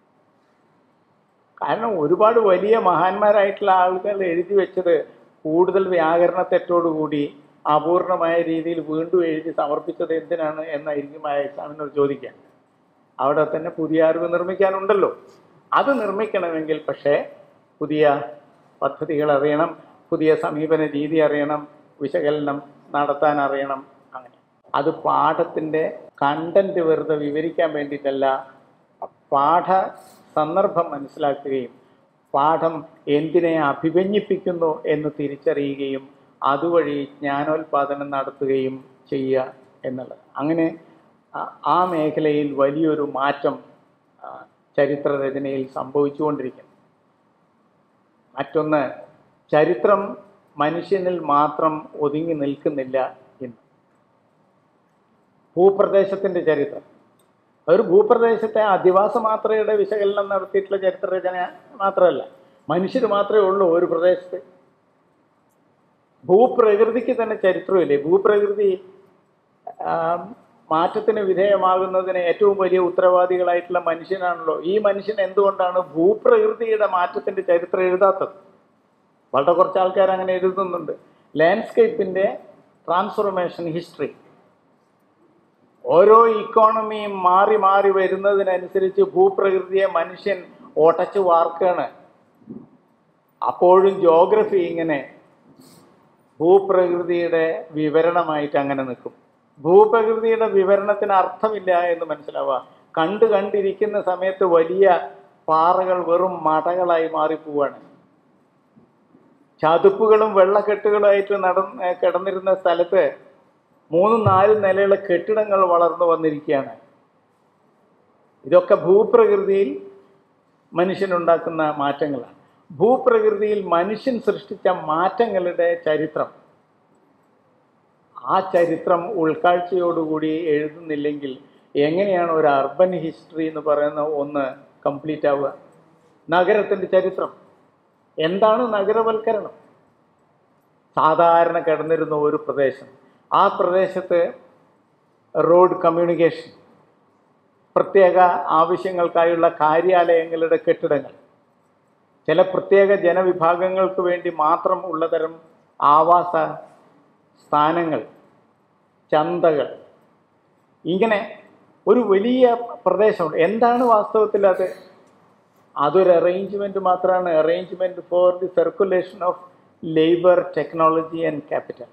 കാരണം ഒരുപാട് വലിയ മഹാന്മാരായിട്ടുള്ള ആളുകൾ എഴുതി വെച്ചത് കൂടുതൽ വ്യാകരണ തെറ്റോടുകൂടി അപൂർണമായ രീതിയിൽ വീണ്ടും എഴുതി സമർപ്പിച്ചത് എന്തിനാണ് എന്നായിരിക്കും ആ എക്സാമിനർ ചോദിക്കുക അവിടെ തന്നെ പുതിയ അറിവ് നിർമ്മിക്കാനുണ്ടല്ലോ അത് നിർമ്മിക്കണമെങ്കിൽ പക്ഷേ പുതിയ പദ്ധതികൾ അറിയണം പുതിയ സമീപന രീതി അറിയണം വിശകലനം നടത്താൻ അറിയണം അങ്ങനെ അത് പാഠത്തിൻ്റെ കണ്ടന്റ് വെറുതെ വിവരിക്കാൻ വേണ്ടിയിട്ടല്ല പാഠ സന്ദർഭം മനസ്സിലാക്കുകയും പാഠം എന്തിനെ അഭിമന്യിപ്പിക്കുന്നു എന്ന് തിരിച്ചറിയുകയും അതുവഴി ജ്ഞാനോൽപാദനം നടത്തുകയും ചെയ്യുക എന്നുള്ളത് അങ്ങനെ ആ- ആ മേഖലയിൽ വലിയൊരു മാറ്റം ആ, ചരിത്രരചനയിൽ സംഭവിച്ചുകൊണ്ടിരിക്കുന്നു മറ്റൊന്ന് ചരിത്രം മനുഷ്യനിൽ മാത്രം ഒതുങ്ങി നിൽക്കുന്നില്ല ഇന്ന് ഭൂപ്രദേശത്തിൻ്റെ ചരിത്രം ഒരു ഭൂപ്രദേശത്തെ അധിവാസ മാത്രയുടെ വിശകലനം നടത്തിയിട്ടുള്ള ചരിത്രരചന മാത്രമല്ല മനുഷ്യർ മാത്രമേ ഉള്ളൂ ഒരു പ്രദേശത്ത് ഭൂപ്രകൃതിക്ക് തന്നെ ചരിത്രമില്ലേ ഭൂപ്രകൃതി ആ, മാറ്റത്തിന് വിധേയമാകുന്നതിന് ഏറ്റവും വലിയ ഉത്തരവാദികളായിട്ടുള്ള മനുഷ്യനാണല്ലോ ഈ മനുഷ്യൻ എന്തുകൊണ്ടാണ് ഭൂപ്രകൃതിയുടെ മാറ്റത്തിന്റെ ചരിത്രം എഴുതാത്തത് വളരെ കുറച്ച് ആൾക്കാർ അങ്ങനെ എഴുതുന്നുണ്ട് ലാൻഡ്സ്കേപ്പിന്റെ ട്രാൻസ്ഫോർമേഷൻ ഹിസ്റ്ററി ഓരോ ഇക്കോണമിയും മാറി മാറി വരുന്നതിനനുസരിച്ച് ഭൂപ്രകൃതിയെ മനുഷ്യൻ ഓട്ടച്ചു വാർക്കുകയാണ് അപ്പോഴും ജോഗ്രഫി ഇങ്ങനെ ഭൂപ്രകൃതിയുടെ വിവരണമായിട്ട് അങ്ങനെ നിൽക്കും ഭൂപ്രകൃതിയുടെ വിവരണത്തിന് അർത്ഥമില്ല എന്ന് മനസ്സിലാവുക കണ്ട് കണ്ടിരിക്കുന്ന സമയത്ത് വലിയ പാറകൾ വെറും മടകളായി മാറിപ്പോവാണ് ചതുപ്പുകളും വെള്ളക്കെട്ടുകളുമായിട്ട് നടന്ന് കിടന്നിരുന്ന സ്ഥലത്ത് മൂന്നും നാലും നിലയുള്ള കെട്ടിടങ്ങൾ വളർന്നു വന്നിരിക്കുകയാണ് ഇതൊക്കെ ഭൂപ്രകൃതിയിൽ മനുഷ്യനുണ്ടാക്കുന്ന മാറ്റങ്ങളാണ് ഭൂപ്രകൃതിയിൽ മനുഷ്യൻ സൃഷ്ടിച്ച മാറ്റങ്ങളുടെ ചരിത്രം ആ ചരിത്രം ഉൾക്കാഴ്ചയോടുകൂടി എഴുതുന്നില്ലെങ്കിൽ എങ്ങനെയാണ് ഒരു അർബൻ ഹിസ്റ്ററി എന്ന് പറയുന്ന ഒന്ന് കംപ്ലീറ്റ് ആവുക നഗരത്തിൻ്റെ ചരിത്രം എന്താണ് നഗരവൽക്കരണം സാധാരണ കിടന്നിരുന്ന ഒരു പ്രദേശം ആ പ്രദേശത്ത് റോഡ് കമ്മ്യൂണിക്കേഷൻ പ്രത്യേക ആവശ്യങ്ങൾക്കായുള്ള കാര്യാലയങ്ങളുടെ കെട്ടിടങ്ങൾ ചില പ്രത്യേക ജനവിഭാഗങ്ങൾക്ക് വേണ്ടി മാത്രം ഉള്ളതരം ആവാസ സ്ഥാനങ്ങൾ ചന്തകൾ ഇങ്ങനെ ഒരു വലിയ പ്രദേശമുണ്ട് എന്താണ് വാസ്തവത്തിൽ അത് അതൊരു അറേഞ്ച്മെന്റ് മാത്രമാണ് arrangement for the circulation of labour technology and capital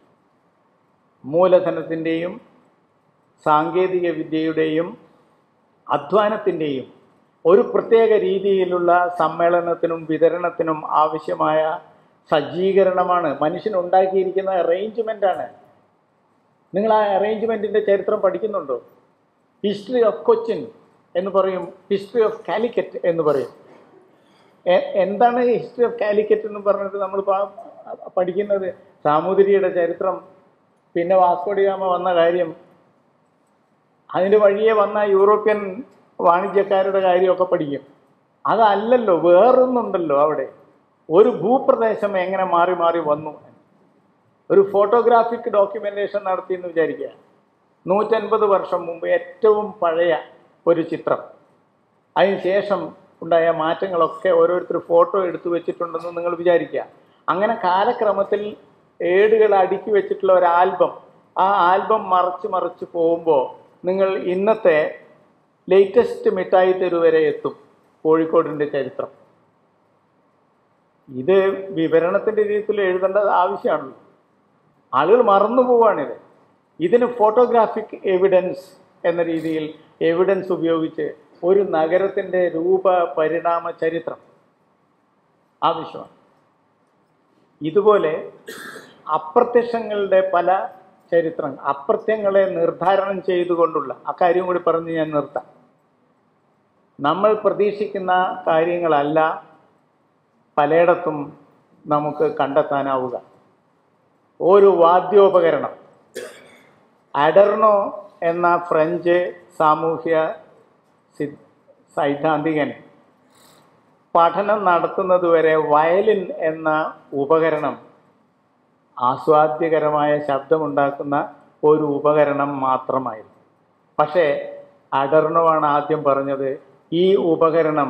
മൂലധനത്തിൻ്റെയും സാങ്കേതിക വിദ്യയുടെയും അധ്വാനത്തിൻ്റെയും ഒരു പ്രത്യേക രീതിയിലുള്ള സമ്മേളനത്തിനും വിതരണത്തിനും ആവശ്യമായ സജ്ജീകരണമാണ് മനുഷ്യൻ ഉണ്ടാക്കിയിരിക്കുന്ന അറേഞ്ച്മെൻ്റ് ആണ് നിങ്ങൾ ആ അറേഞ്ച്മെൻറ്റിൻ്റെ ചരിത്രം പഠിക്കുന്നുണ്ടോ ഹിസ്റ്ററി ഓഫ് കൊച്ചിൻ എന്ന് പറയും ഹിസ്റ്ററി ഓഫ് കാലിക്കറ്റ് എന്ന് പറയും എ- എന്താണ് ഹിസ്റ്ററി ഓഫ് കാലിക്കറ്റ് എന്ന് പറഞ്ഞിട്ട് നമ്മൾ പ- പഠിക്കുന്നത് സാമൂതിരിയുടെ ചരിത്രം പിന്നെ വാസ്കോഡിഗാമ വന്ന കാര്യം അതിൻ്റെ വഴിയെ വന്ന യൂറോപ്യൻ വാണിജ്യക്കാരുടെ കാര്യമൊക്കെ പഠിക്കും അതല്ലല്ലോ വേറൊന്നുണ്ടല്ലോ അവിടെ ഒരു ഭൂപ്രദേശം എങ്ങനെ മാറി മാറി വന്നു ഒരു ഫോട്ടോഗ്രാഫിക് ഡോക്യുമെന്റേഷൻ നടത്തി എന്ന് വിചാരിക്കുക നൂറ്റൻപത് വർഷം മുമ്പ് ഏറ്റവും പഴയ ഒരു ചിത്രം അതിനുശേഷം ഉണ്ടായ മാറ്റങ്ങളൊക്കെ ഓരോരുത്തർ ഫോട്ടോ എടുത്തു വെച്ചിട്ടുണ്ടെന്ന് നിങ്ങൾ വിചാരിക്കുക അങ്ങനെ കാലക്രമത്തിൽ ഏടുകൾ അടുക്കി വെച്ചിട്ടുള്ള ഒരു ആൽബം ആ ആൽബം മറച്ച് മറച്ച് പോകുമ്പോൾ നിങ്ങൾ ഇന്നത്തെ ലേറ്റസ്റ്റ് മിഠായി തെരു വരെ എത്തും കോഴിക്കോടിൻ്റെ ചരിത്രം ഇത് വിവരണത്തിൻ്റെ രീതിയിൽ എഴുതേണ്ടത് ആവശ്യമാണല്ലോ ആളുകൾ മറന്നു പോവാണിത് ഇതിന് ഫോട്ടോഗ്രാഫിക് എവിഡൻസ് എന്ന രീതിയിൽ എവിഡൻസ് ഉപയോഗിച്ച് ഒരു നഗരത്തിൻ്റെ രൂപ പരിണാമ ചരിത്രം ആവശ്യമാണ് ഇതുപോലെ അപ്രത്യക്ഷങ്ങളുടെ പല ചരിത്രം അപ്രത്യങ്ങളെ നിർദ്ധാരണം ചെയ്തുകൊണ്ടുള്ള ആ കാര്യം കൂടി പറഞ്ഞ് ഞാൻ നിർത്താം നമ്മൾ പ്രതീക്ഷിക്കുന്ന കാര്യങ്ങളല്ല പലയിടത്തും നമുക്ക് കണ്ടെത്താനാവുക ഒരു വാദ്യോപകരണം അഡർണോ എന്ന ഫ്രഞ്ച് സാമൂഹ്യ സി- സൈദ്ധാന്തികൻ പഠനം നടത്തുന്നതുവരെ വയലിൻ എന്ന ഉപകരണം ആസ്വാദ്യകരമായ ശബ്ദമുണ്ടാക്കുന്ന ഒരു ഉപകരണം മാത്രമായിരുന്നു പക്ഷേ അഡർണോ ആണ് ആദ്യം പറഞ്ഞത് ഈ ഉപകരണം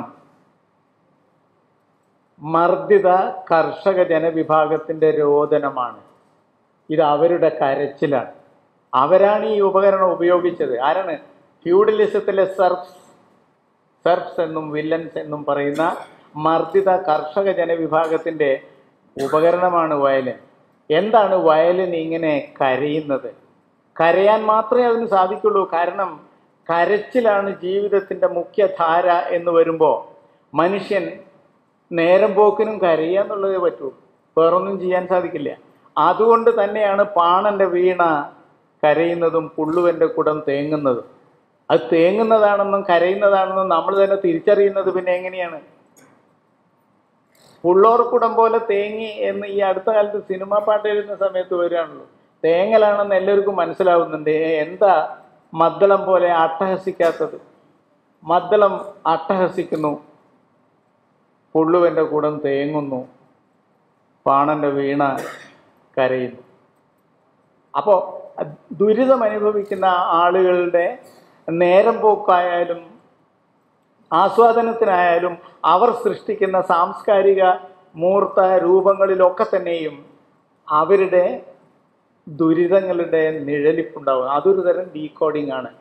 മർദ്ദിത കർഷക ജനവിഭാഗത്തിൻ്റെ രോദനമാണ് ഇത് അവരുടെ കരച്ചിലാണ് അവരാണ് ഈ ഉപകരണം ഉപയോഗിച്ചത് ആരാണ് ഫ്യൂഡലിസത്തിലെ സർഫ്സ് സെർഫ്സ് എന്നും വില്ലൻസ് എന്നും പറയുന്ന മർദ്ദിത കർഷക ജനവിഭാഗത്തിൻ്റെ ഉപകരണമാണ് വയലിൻ എന്താണ് വയലിൻ ഇങ്ങനെ കരയുന്നത് കരയാൻ മാത്രമേ അതിന് സാധിക്കുള്ളൂ കാരണം കരച്ചിലാണ് ജീവിതത്തിൻ്റെ മുഖ്യധാര എന്ന് വരുമ്പോൾ മനുഷ്യൻ നേരം പോക്കിനും കരയുക എന്നുള്ളതേ പറ്റൂ വേറൊന്നും ചെയ്യാൻ സാധിക്കില്ല അതുകൊണ്ട് തന്നെയാണ് പാണന്റെ വീണ കരയുന്നതും പുള്ളുവന്റെ കുടം തേങ്ങുന്നതും അത് തേങ്ങുന്നതാണെന്നും കരയുന്നതാണെന്നും നമ്മൾ തന്നെ തിരിച്ചറിയുന്നത് പിന്നെ എങ്ങനെയാണ് പുള്ളോർക്കുടം പോലെ തേങ്ങി എന്ന് ഈ അടുത്ത കാലത്ത് സിനിമാ പാട്ട് എഴുതുന്ന സമയത്ത് വരികയാണല്ലോ തേങ്ങലാണെന്ന് എല്ലാവർക്കും മനസ്സിലാവുന്നുണ്ട് ഏ, എന്താ മദ്ദളം പോലെ അട്ടഹസിക്കാത്തത് മദ്ദളം അട്ടഹസിക്കുന്നു പുള്ളുവന്റെ കുടം തേങ്ങുന്നു പാണന്റെ വീണ കരയുന്നു അപ്പോൾ ദുരിതം അനുഭവിക്കുന്ന ആളുകളുടെ നേരം പോക്കായാലും ആസ്വാദനത്തിനായാലും അവർ സൃഷ്ടിക്കുന്ന സാംസ്കാരിക മൂർത്ത രൂപങ്ങളിലൊക്കെ തന്നെയും അവരുടെ ദുരിതങ്ങളുടെ നിഴലിപ്പുണ്ടാവും അതൊരു തരം ഡീകോഡിംഗ് ആണ്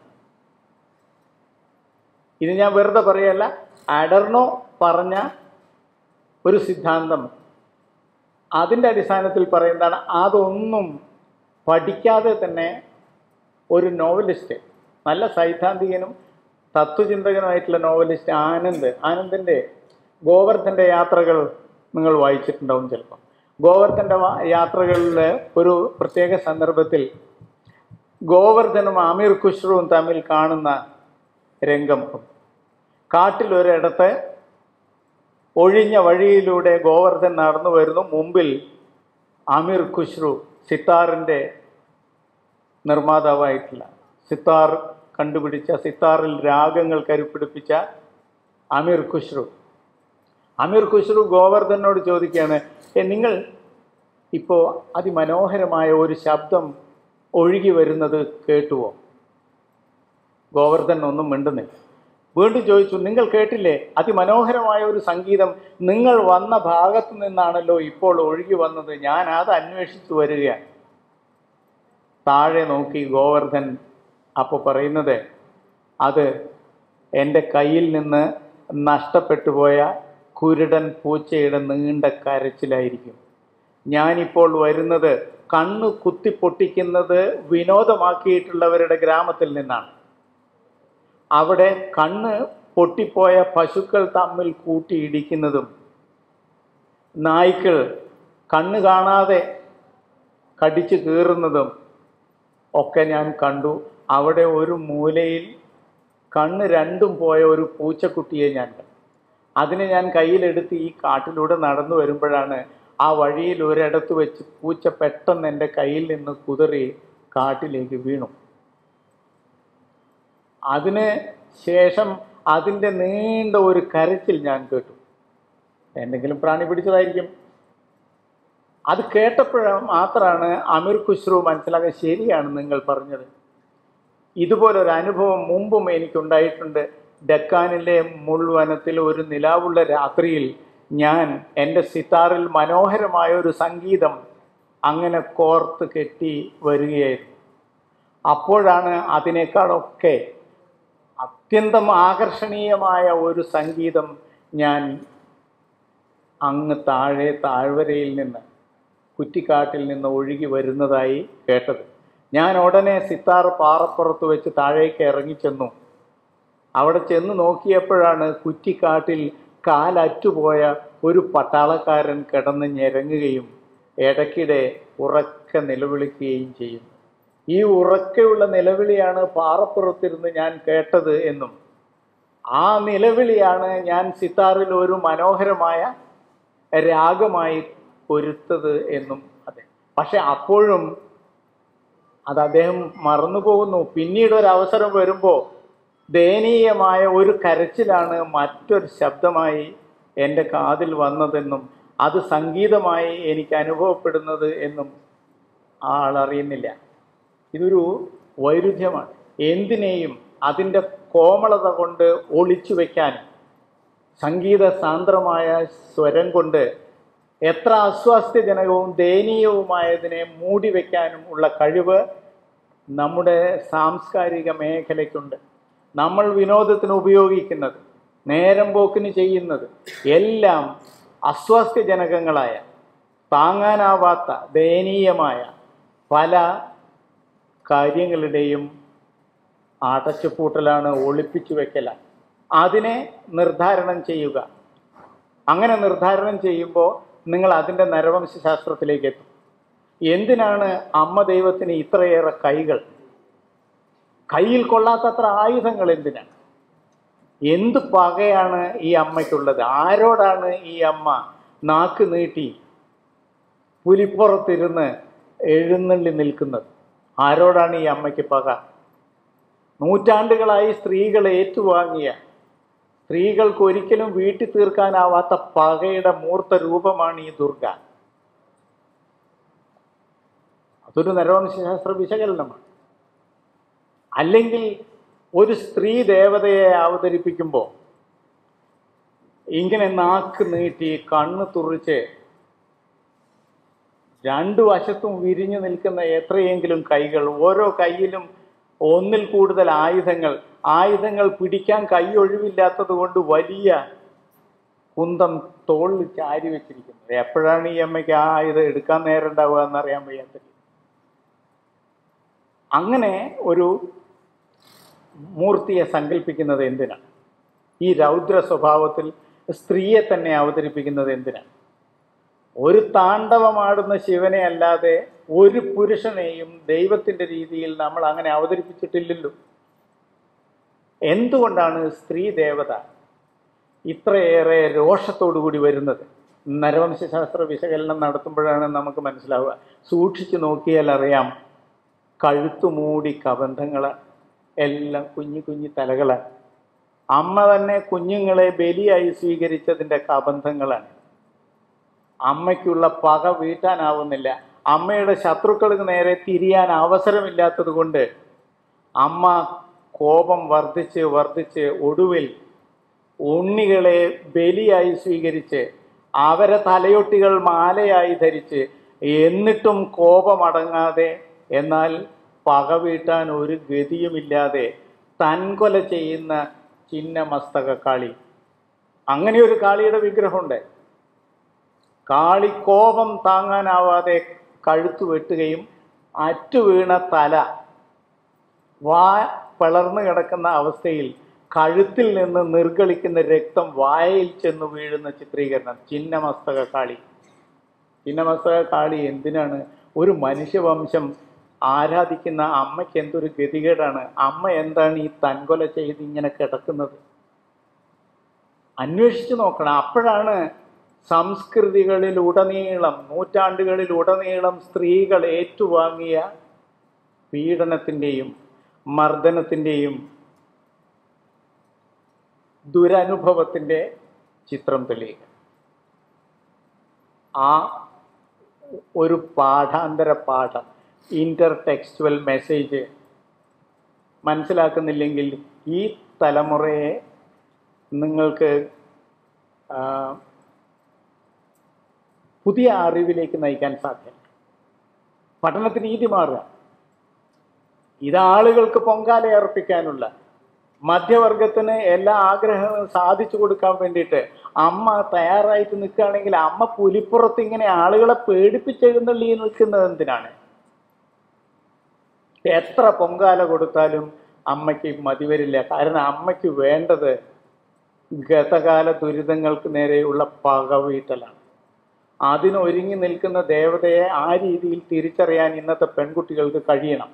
ഇത് ഞാൻ വെറുതെ പറയല്ല അഡർണോ പറഞ്ഞ ഒരു സിദ്ധാന്തം അതിൻ്റെ അടിസ്ഥാനത്തിൽ പറയുന്നതാണ് അതൊന്നും പഠിക്കാതെ തന്നെ ഒരു നോവലിസ്റ്റ് നല്ല സൈദ്ധാന്തികനും തത്വചിന്തകനുമായിട്ടുള്ള നോവലിസ്റ്റ് ആനന്ദ് ആനന്ദിൻ്റെ ഗോവർദ്ധൻ്റെ യാത്രകൾ നിങ്ങൾ വായിച്ചിട്ടുണ്ടാവും ചിലപ്പോൾ ഗോവർദ്ധൻ്റെ യാത്രകളിൽ ഒരു പ്രത്യേക സന്ദർഭത്തിൽ ഗോവർദ്ധനും അമീർ ഖുഷ്രുവും തമ്മിൽ കാണുന്ന രംഗം കാട്ടിലൊരിടത്ത് ഒഴിഞ്ഞ വഴിയിലൂടെ ഗോവർദ്ധൻ നടന്നു വരുന്നു മുമ്പിൽ അമീർ ഖുഷ്രു സിത്താറിൻ്റെ നിർമ്മാതാവായിട്ടുള്ള സിത്താർ കണ്ടുപിടിച്ച സിത്താറിൽ രാഗങ്ങൾ കരുപ്പിടിപ്പിച്ച അമീർ ഖുഷ്രു അമീർ ഖുഷ്രു ഗോവർദ്ധനോട് ചോദിക്കുകയാണ് "ഏ, നിങ്ങൾ ഇപ്പോൾ അതിമനോഹരമായ ഒരു ശബ്ദം ഒഴുകി വരുന്നത് കേട്ടുവോ ഗോവർദ്ധൻ ഒന്നും മിണ്ടുന്നില്ല വീണ്ടും ചോദിച്ചു നിങ്ങൾ കേട്ടില്ലേ അതിമനോഹരമായ ഒരു സംഗീതം നിങ്ങൾ വന്ന ഭാഗത്തു നിന്നാണല്ലോ ഇപ്പോൾ ഒഴുകി വന്നത് ഞാൻ അത് അന്വേഷിച്ചു വരികയാണ് താഴെ നോക്കി ഗോവർദ്ധൻ അപ്പോൾ പറയുന്നത് അത് എൻ്റെ കയ്യിൽ നിന്ന് നഷ്ടപ്പെട്ടു പോയ കുരുടൻ പൂച്ചയുടെ നീണ്ട കരച്ചിലായിരിക്കും ഞാനിപ്പോൾ വരുന്നത് കണ്ണ് കുത്തി പൊട്ടിക്കുന്നത് വിനോദമാക്കിയിട്ടുള്ളവരുടെ ഗ്രാമത്തിൽ നിന്നാണ് അവിടെ കണ്ണ് പൊട്ടിപ്പോയ പശുക്കൾ തമ്മിൽ കൂട്ടിയിടിക്കുന്നതും നായ്ക്കൾ കണ്ണ് കാണാതെ കടിച്ചു കീറുന്നതും ഒക്കെ ഞാൻ കണ്ടു അവിടെ ഒരു മൂലയിൽ കണ്ണ് രണ്ടും പോയ ഒരു പൂച്ചക്കുട്ടിയെ ഞാൻ കണ്ടു അതിനെ ഞാൻ കയ്യിലെടുത്ത് ഈ കാട്ടിലൂടെ നടന്നു വരുമ്പോഴാണ് ആ വഴിയിൽ ഒരിടത്ത് വെച്ച് പൂച്ച പെട്ടെന്ന് എൻ്റെ കയ്യിൽ നിന്ന് കുതറി കാട്ടിലേക്ക് വീണു അതിന് ശേഷം അതിൻ്റെ നീണ്ട ഒരു കരച്ചിൽ ഞാൻ കേട്ടു എന്തെങ്കിലും പ്രാണി പിടിച്ചതായിരിക്കും അത് കേട്ടപ്പോഴ മാത്രമാണ് അമീർ ഖുസ്രു മനസ്സിലാക്കാൻ ശരിയാണ് നിങ്ങൾ പറഞ്ഞത് ഇതുപോലൊരു അനുഭവം മുമ്പും എനിക്കുണ്ടായിട്ടുണ്ട് ഡക്കാനിലെ മുൾവനത്തിൽ ഒരു നിലാവുള്ള രാത്രിയിൽ ഞാൻ എൻ്റെ സിത്താറിൽ മനോഹരമായ ഒരു സംഗീതം അങ്ങനെ കോർത്ത് കെട്ടി വരികയായിരുന്നു അപ്പോഴാണ് അതിനേക്കാളൊക്കെ അത്യന്തം ആകർഷണീയമായ ഒരു സംഗീതം ഞാൻ അങ്ങ് താഴെ താഴ്വരയിൽ നിന്ന് കുറ്റിക്കാട്ടിൽ നിന്ന് ഒഴുകി വരുന്നതായി കേട്ടത് ഞാൻ ഉടനെ സിത്താർ പാറപ്പുറത്ത് വെച്ച് താഴേക്ക് ഇറങ്ങിച്ചെന്നു അവിടെ ചെന്ന് നോക്കിയപ്പോഴാണ് കുറ്റിക്കാട്ടിൽ കാലറ്റുപോയ ഒരു പട്ടാളക്കാരൻ കിടന്ന് ഞെരങ്ങുകയും ഇടയ്ക്കിടെ ഉറക്കെ നിലവിളിക്കുകയും ചെയ്യും ഈ ഉറക്കെയുള്ള നിലവിളിയാണ് പാറപ്പുറത്തിരുന്ന് ഞാൻ കേട്ടത് എന്നും ആ നിലവിളിയാണ് ഞാൻ സിത്താറിൽ ഒരു മനോഹരമായ രാഗമായി പൊരുത്തത് എന്നും അതെ പക്ഷെ അപ്പോഴും അത് അദ്ദേഹം മറന്നു പോകുന്നു പിന്നീട് ഒരു അവസരം വരുമ്പോൾ ദയനീയമായ ഒരു കരച്ചിലാണ് മറ്റൊരു ശബ്ദമായി എൻ്റെ കാതിൽ വന്നതെന്നും അത് സംഗീതമായി എനിക്ക് അനുഭവപ്പെടുന്നത് എന്നും ആ ആളറിയുന്നില്ല ഇതൊരു വൈരുദ്ധ്യമാണ് എന്തിനേയും അതിൻ്റെ കോമളത കൊണ്ട് ഒളിച്ചു വയ്ക്കാനും സംഗീത സാന്ദ്രമായ സ്വരം കൊണ്ട് എത്ര അസ്വാസ്ഥ്യജനകവും ദയനീയവുമായതിനെ മൂടി വയ്ക്കാനും ഉള്ള കഴിവ് നമ്മുടെ സാംസ്കാരിക മേഖലയ്ക്കുണ്ട് നമ്മൾ വിനോദത്തിന് ഉപയോഗിക്കുന്നത് നേരം പോക്കിന് ചെയ്യുന്നത് എല്ലാം അസ്വാസ്ഥ്യജനകങ്ങളായ താങ്ങാനാവാത്ത ദയനീയമായ പല കാര്യങ്ങളുടെയും അടച്ചുപൂട്ടലാണ് ഒളിപ്പിച്ചു വെക്കലാണ് അതിനെ നിർദ്ധാരണം ചെയ്യുക അങ്ങനെ നിർദ്ധാരണം ചെയ്യുമ്പോൾ നിങ്ങൾ അതിൻ്റെ നരവംശാസ്ത്രത്തിലേക്ക് എത്തും എന്തിനാണ് അമ്മ ദൈവത്തിന് ഇത്രയേറെ കൈകൾ കയ്യിൽ കൊള്ളാത്തത്ര ആയുധങ്ങൾ എന്തിനാണ് എന്ത് പകയാണ് ഈ അമ്മയ്ക്കുള്ളത് ആരോടാണ് ഈ അമ്മ നാക്ക് നീട്ടി പുലിപ്പുറത്തിരുന്ന് എഴുന്നള്ളി നിൽക്കുന്നത് ആരോടാണ് ഈ അമ്മയ്ക്ക് പക നൂറ്റാണ്ടുകളായി സ്ത്രീകൾ ഏറ്റുവാങ്ങിയ സ്ത്രീകൾക്ക് ഒരിക്കലും വീട്ടി തീർക്കാനാവാത്ത പകയുടെ മൂർത്ത രൂപമാണ് ഈ ദുർഗ അതൊരു നരവംശാസ്ത്ര വിശകലനമാണ് അല്ലെങ്കിൽ ഒരു സ്ത്രീ ദേവതയെ അവതരിപ്പിക്കുമ്പോൾ ഇങ്ങനെ നാക്ക് നീട്ടി കണ്ണ് തുറിച്ച് രണ്ടു വശത്തും വിരിഞ്ഞു നിൽക്കുന്ന എത്രയെങ്കിലും കൈകൾ ഓരോ കൈയിലും ഒന്നിൽ കൂടുതൽ ആയുധങ്ങൾ ആയുധങ്ങൾ പിടിക്കാൻ കൈ ഒഴിവില്ലാത്തത് കൊണ്ട് വലിയ കുന്തം തോളിൽ ചാരി വെച്ചിരിക്കുന്നത് എപ്പോഴാണ് ഈ അമ്മയ്ക്ക് ആ ആയുധം എടുക്കാൻ നേരം ഉണ്ടാവുക എന്നറിയാൻ വയ്യാത്ത രീതി. അങ്ങനെ ഒരു മൂർത്തിയെ സങ്കല്പിക്കുന്നത് എന്തിനാണ് ഈ രൗദ്ര സ്വഭാവത്തിൽ സ്ത്രീയെ തന്നെ അവതരിപ്പിക്കുന്നത് എന്തിനാണ് ഒരു താണ്ഡവമാടുന്ന ശിവനെ അല്ലാതെ ഒരു പുരുഷനെയും ദൈവത്തിന്റെ രീതിയിൽ നമ്മൾ അങ്ങനെ അവതരിപ്പിച്ചിട്ടില്ലല്ലോ എന്തുകൊണ്ടാണ് സ്ത്രീ ദേവത ഇത്രയേറെ രോഷത്തോടുകൂടി വരുന്നത് നരവംശാസ്ത്ര വിശകലനം നടത്തുമ്പോഴാണ് നമുക്ക് മനസ്സിലാവുക സൂക്ഷിച്ചു നോക്കിയാൽ അറിയാം കഴുത്തുമൂടി കബന്ധങ്ങൾ എല്ലാം കുഞ്ഞു കുഞ്ഞു തലകളാണ് അമ്മ തന്നെ കുഞ്ഞുങ്ങളെ ബലിയായി സ്വീകരിച്ചതിൻ്റെ കബന്ധങ്ങളാണ് അമ്മയ്ക്കുള്ള പക വീട്ടാനാവുന്നില്ല അമ്മയുടെ ശത്രുക്കൾക്ക് നേരെ തിരിയാൻ അവസരമില്ലാത്തത് കൊണ്ട് അമ്മ കോപം വർദ്ധിച്ച് വർദ്ധിച്ച് ഒടുവിൽ ഉണ്ണികളെ ബലിയായി സ്വീകരിച്ച് അവരെ തലയൊട്ടികൾ മാലയായി ധരിച്ച് എന്നിട്ടും കോപമടങ്ങാതെ എന്നാൽ പക വീട്ടാൻ ഒരു ഗതിയുമില്ലാതെ തൻകൊല ചെയ്യുന്ന ചിഹ്നമസ്തക കാളി അങ്ങനെ ഒരു കാളിയുടെ വിഗ്രഹമുണ്ട് കാളി കോപം താങ്ങാനാവാതെ കഴുത്ത് വെട്ടുകയും അറ്റുവീണ തല വാ പിളർന്നു കിടക്കുന്ന അവസ്ഥയിൽ കഴുത്തിൽ നിന്ന് നിർഗളിക്കുന്ന രക്തം വായയിൽ ചെന്ന് വീഴുന്ന ചിത്രീകരണം ചിന്നമസ്തക കാളി ചിന്നമസ്തക കാളി എന്തിനാണ് ഒരു മനുഷ്യവംശം ആരാധിക്കുന്ന അമ്മയ്ക്ക് എന്തൊരു ഗതികേടാണ് അമ്മ എന്താണ് ഈ തൻകൊല ചെയ്ത് ഇങ്ങനെ കിടക്കുന്നത് അന്വേഷിച്ചു നോക്കണം അപ്പോഴാണ് സംസ്കൃതികളിൽ ഉടനീളം നൂറ്റാണ്ടുകളിൽ ഉടനീളം സ്ത്രീകൾ ഏറ്റുവാങ്ങിയ പീഡനത്തിൻ്റെയും മർദ്ദനത്തിൻ്റെയും ദുരനുഭവത്തിൻ്റെ ചിത്രം തെളിയുക ആ ഒരു പാഠാന്തര പാഠം ഇന്റർ ടെക്സ്റ്റുവൽ മെസ്സേജ് മനസ്സിലാക്കുന്നില്ലെങ്കിൽ ഈ തലമുറയെ നിങ്ങൾക്ക് ആ, പുതിയ അറിവിലേക്ക് നയിക്കാൻ സാധ്യമല്ല പഠനത്തിന് രീതി മാറുക ഇത് ആളുകൾക്ക് പൊങ്കാല അർപ്പിക്കാനുള്ള മധ്യവർഗത്തിന് എല്ലാ ആഗ്രഹങ്ങളും സാധിച്ചു കൊടുക്കാൻ വേണ്ടിയിട്ട് അമ്മ തയ്യാറായിട്ട് നിൽക്കുകയാണെങ്കിൽ അമ്മ പുലിപ്പുറത്ത് ഇങ്ങനെ ആളുകളെ പേടിപ്പിച്ചെഴുന്നള്ളി നിൽക്കുന്നത് എന്തിനാണ് എത്ര പൊങ്കാല കൊടുത്താലും അമ്മയ്ക്ക് മതിവരില്ല കാരണം അമ്മയ്ക്ക് വേണ്ടത് ഗതകാല ദുരിതങ്ങൾക്ക് നേരെയുള്ള പകവീട്ടലാണ് അതിന് ഒരുങ്ങി നിൽക്കുന്ന ദേവതയെ ആ രീതിയിൽ തിരിച്ചറിയാൻ ഇന്നത്തെ പെൺകുട്ടികൾക്ക് കഴിയണം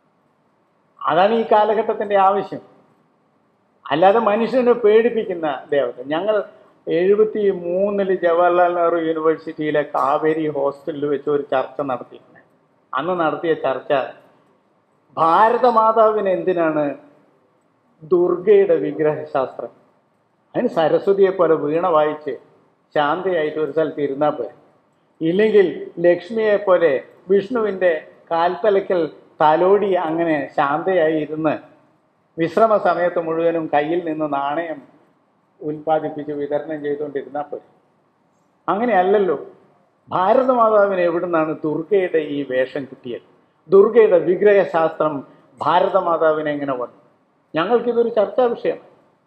അതാണ് ഈ കാലഘട്ടത്തിന്റെ ആവശ്യം അല്ലാതെ മനുഷ്യനെ പേടിപ്പിക്കുന്ന ദേവത ഞങ്ങൾ എഴുപത്തി മൂന്നില് ജവഹർലാൽ നെഹ്റു യൂണിവേഴ്സിറ്റിയിലെ കാവേരി ഹോസ്റ്റലിൽ വെച്ച് ഒരു ചർച്ച നടത്തിയിട്ടുണ്ട് അന്ന് നടത്തിയ ചർച്ച ഭാരതമാതാവിന് എന്തിനാണ് ദുർഗയുടെ വിഗ്രഹശാസ്ത്രം അതിന് സരസ്വതിയെ പോലെ വീണ വായിച്ച് ശാന്തയായിട്ട് ഒരു സ്ഥലത്ത് ഇരുന്നാൽ പോരെ ഇല്ലെങ്കിൽ ലക്ഷ്മിയെ പോലെ വിഷ്ണുവിൻ്റെ കാൽത്തലയ്ക്കൽ തലോടി അങ്ങനെ ശാന്തയായി ഇരുന്ന് വിശ്രമ സമയത്ത് മുഴുവനും കയ്യിൽ നിന്ന് നാണയം ഉൽപ്പാദിപ്പിച്ച് വിതരണം ചെയ്തുകൊണ്ടിരുന്നാൽ പോരെ അങ്ങനെയല്ലല്ലോ ഭാരതമാതാവിന് എവിടുന്നാണ് ദുർഗയുടെ ഈ വേഷം കിട്ടിയത് ദുർഗയുടെ വിഗ്രഹശാസ്ത്രം ഭാരതമാതാവിനെ എങ്ങനെ വന്നു ഞങ്ങൾക്കിതൊരു ചർച്ചാ വിഷയം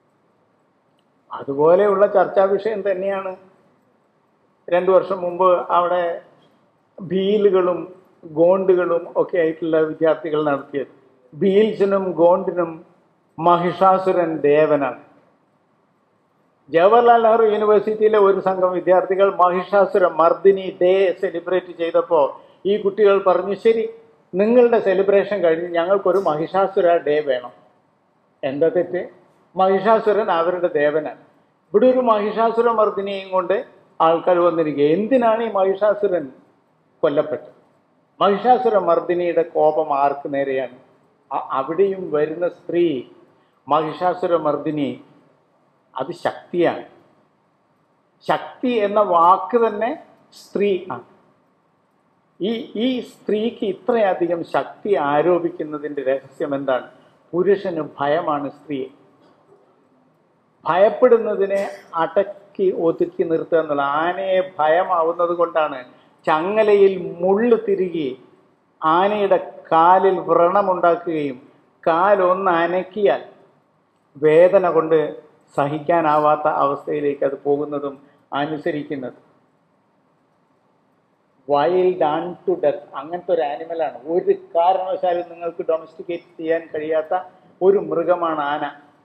അതുപോലെയുള്ള ചർച്ചാ വിഷയം തന്നെയാണ് രണ്ടു വർഷം മുമ്പ് അവിടെ ഭീലുകളും ഗോണ്ടുകളും ഒക്കെ ആയിട്ടുള്ള വിദ്യാർത്ഥികൾ നടത്തിയത് ഭീൽസിനും ഗോണ്ടിനും മഹിഷാസുരൻ ദേവനാണ് ജവഹർലാൽ നെഹ്റു യൂണിവേഴ്സിറ്റിയിലെ ഒരു സംഘം വിദ്യാർത്ഥികൾ മഹിഷാസുര മർദിനി ഡേ സെലിബ്രേറ്റ് ചെയ്തപ്പോൾ ഈ കുട്ടികൾ പറഞ്ഞു ശരി നിങ്ങളുടെ സെലിബ്രേഷൻ കഴിഞ്ഞ് ഞങ്ങൾക്കൊരു മഹിഷാസുര ഡേ വേണം എന്താ തെറ്റ് മഹിഷാസുരൻ അവരുടെ ദേവനാണ് ഇവിടെ ഒരു മഹിഷാസുര മർദിനിയും കൊണ്ട് ആൾക്കാർ വന്നിരിക്കുക എന്തിനാണ് ഈ മഹിഷാസുരൻ കൊല്ലപ്പെട്ടത് മഹിഷാസുര മർദിനിയുടെ കോപം ആർക്ക് നേരെയാണ് അ- അവിടെയും വരുന്ന സ്ത്രീ മഹിഷാസുര മർദിനി അത് ശക്തിയാണ് ശക്തി എന്ന വാക്ക് തന്നെ സ്ത്രീ ആണ് ഈ ഈ സ്ത്രീക്ക് ഇത്രയധികം ശക്തി ആരോപിക്കുന്നതിൻ്റെ രഹസ്യം എന്താണ് പുരുഷന് ഭയമാണ് സ്ത്രീയെ ഭയപ്പെടുന്നതിനെ അടക്കി ഒതുക്കി നിർത്തുക എന്നുള്ള ആനയെ ഭയമാവുന്നത് കൊണ്ടാണ് ചങ്ങലയിൽ മുള്ളു തിരികെ ആനയുടെ കാലിൽ വ്രണമുണ്ടാക്കുകയും കാലൊന്ന് അനക്കിയാൽ വേദന കൊണ്ട് സഹിക്കാനാവാത്ത അവസ്ഥയിലേക്ക് അത് പോകുന്നതും അനുസരിക്കുന്നതും വൈൽഡ് ആൺ ടു ഡെത്ത് അങ്ങനത്തെ ഒരു ആനിമലാണ് ഒരു കാരണവശാലും നിങ്ങൾക്ക് ഡൊമസ്റ്റിക്കേറ്റ് ചെയ്യാൻ കഴിയാത്ത ഒരു മൃഗമാണ് ആന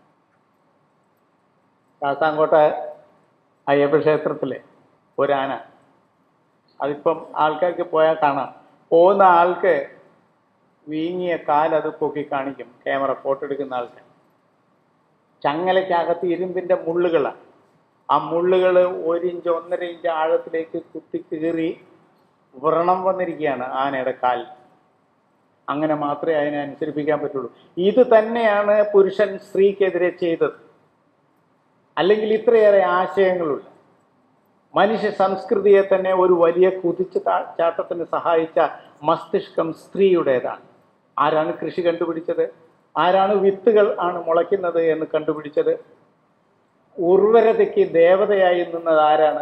കാസാങ്കോട്ട അയ്യപ്പ ക്ഷേത്രത്തിലെ ഒരാന അതിപ്പം ആൾക്കാർക്ക് പോയാൽ കാണാം പോകുന്ന ആൾക്ക് വീങ്ങിയ കാൽ അത് പൊക്കി കാണിക്കും ക്യാമറ ഫോട്ടോ എടുക്കുന്ന ആൾക്ക് ചങ്ങലയ്ക്കകത്ത് ഇരുമ്പിന്റെ മുള്ളുകളാണ് ആ മുള്ളുകൾ ഒരു ഇഞ്ച് ഒന്നര ഇഞ്ച് ആഴത്തിലേക്ക് കുത്തി കീറി വ്രണം വന്നിരിക്കുകയാണ് ആനയുടെ കാൽ അങ്ങനെ മാത്രമേ അതിനെ അനുസരിപ്പിക്കാൻ പറ്റുള്ളൂ ഇത് തന്നെയാണ് പുരുഷൻ സ്ത്രീക്കെതിരെ ചെയ്തത് അല്ലെങ്കിൽ ഇത്രയേറെ ആശയങ്ങളുള്ള മനുഷ്യ സംസ്കൃതിയെ തന്നെ ഒരു വലിയ കുതിച്ചു താ- ചാട്ടത്തിന് സഹായിച്ച മസ്തിഷ്കം സ്ത്രീയുടേതാണ് ആരാണ് കൃഷി കണ്ടുപിടിച്ചത് ആരാണ് വിത്തുകൾ ആണ് മുളയ്ക്കുന്നത് എന്ന് കണ്ടുപിടിച്ചത് ഉർവരതയ്ക്ക് ദേവതയായി നിന്നത് ആരാണ്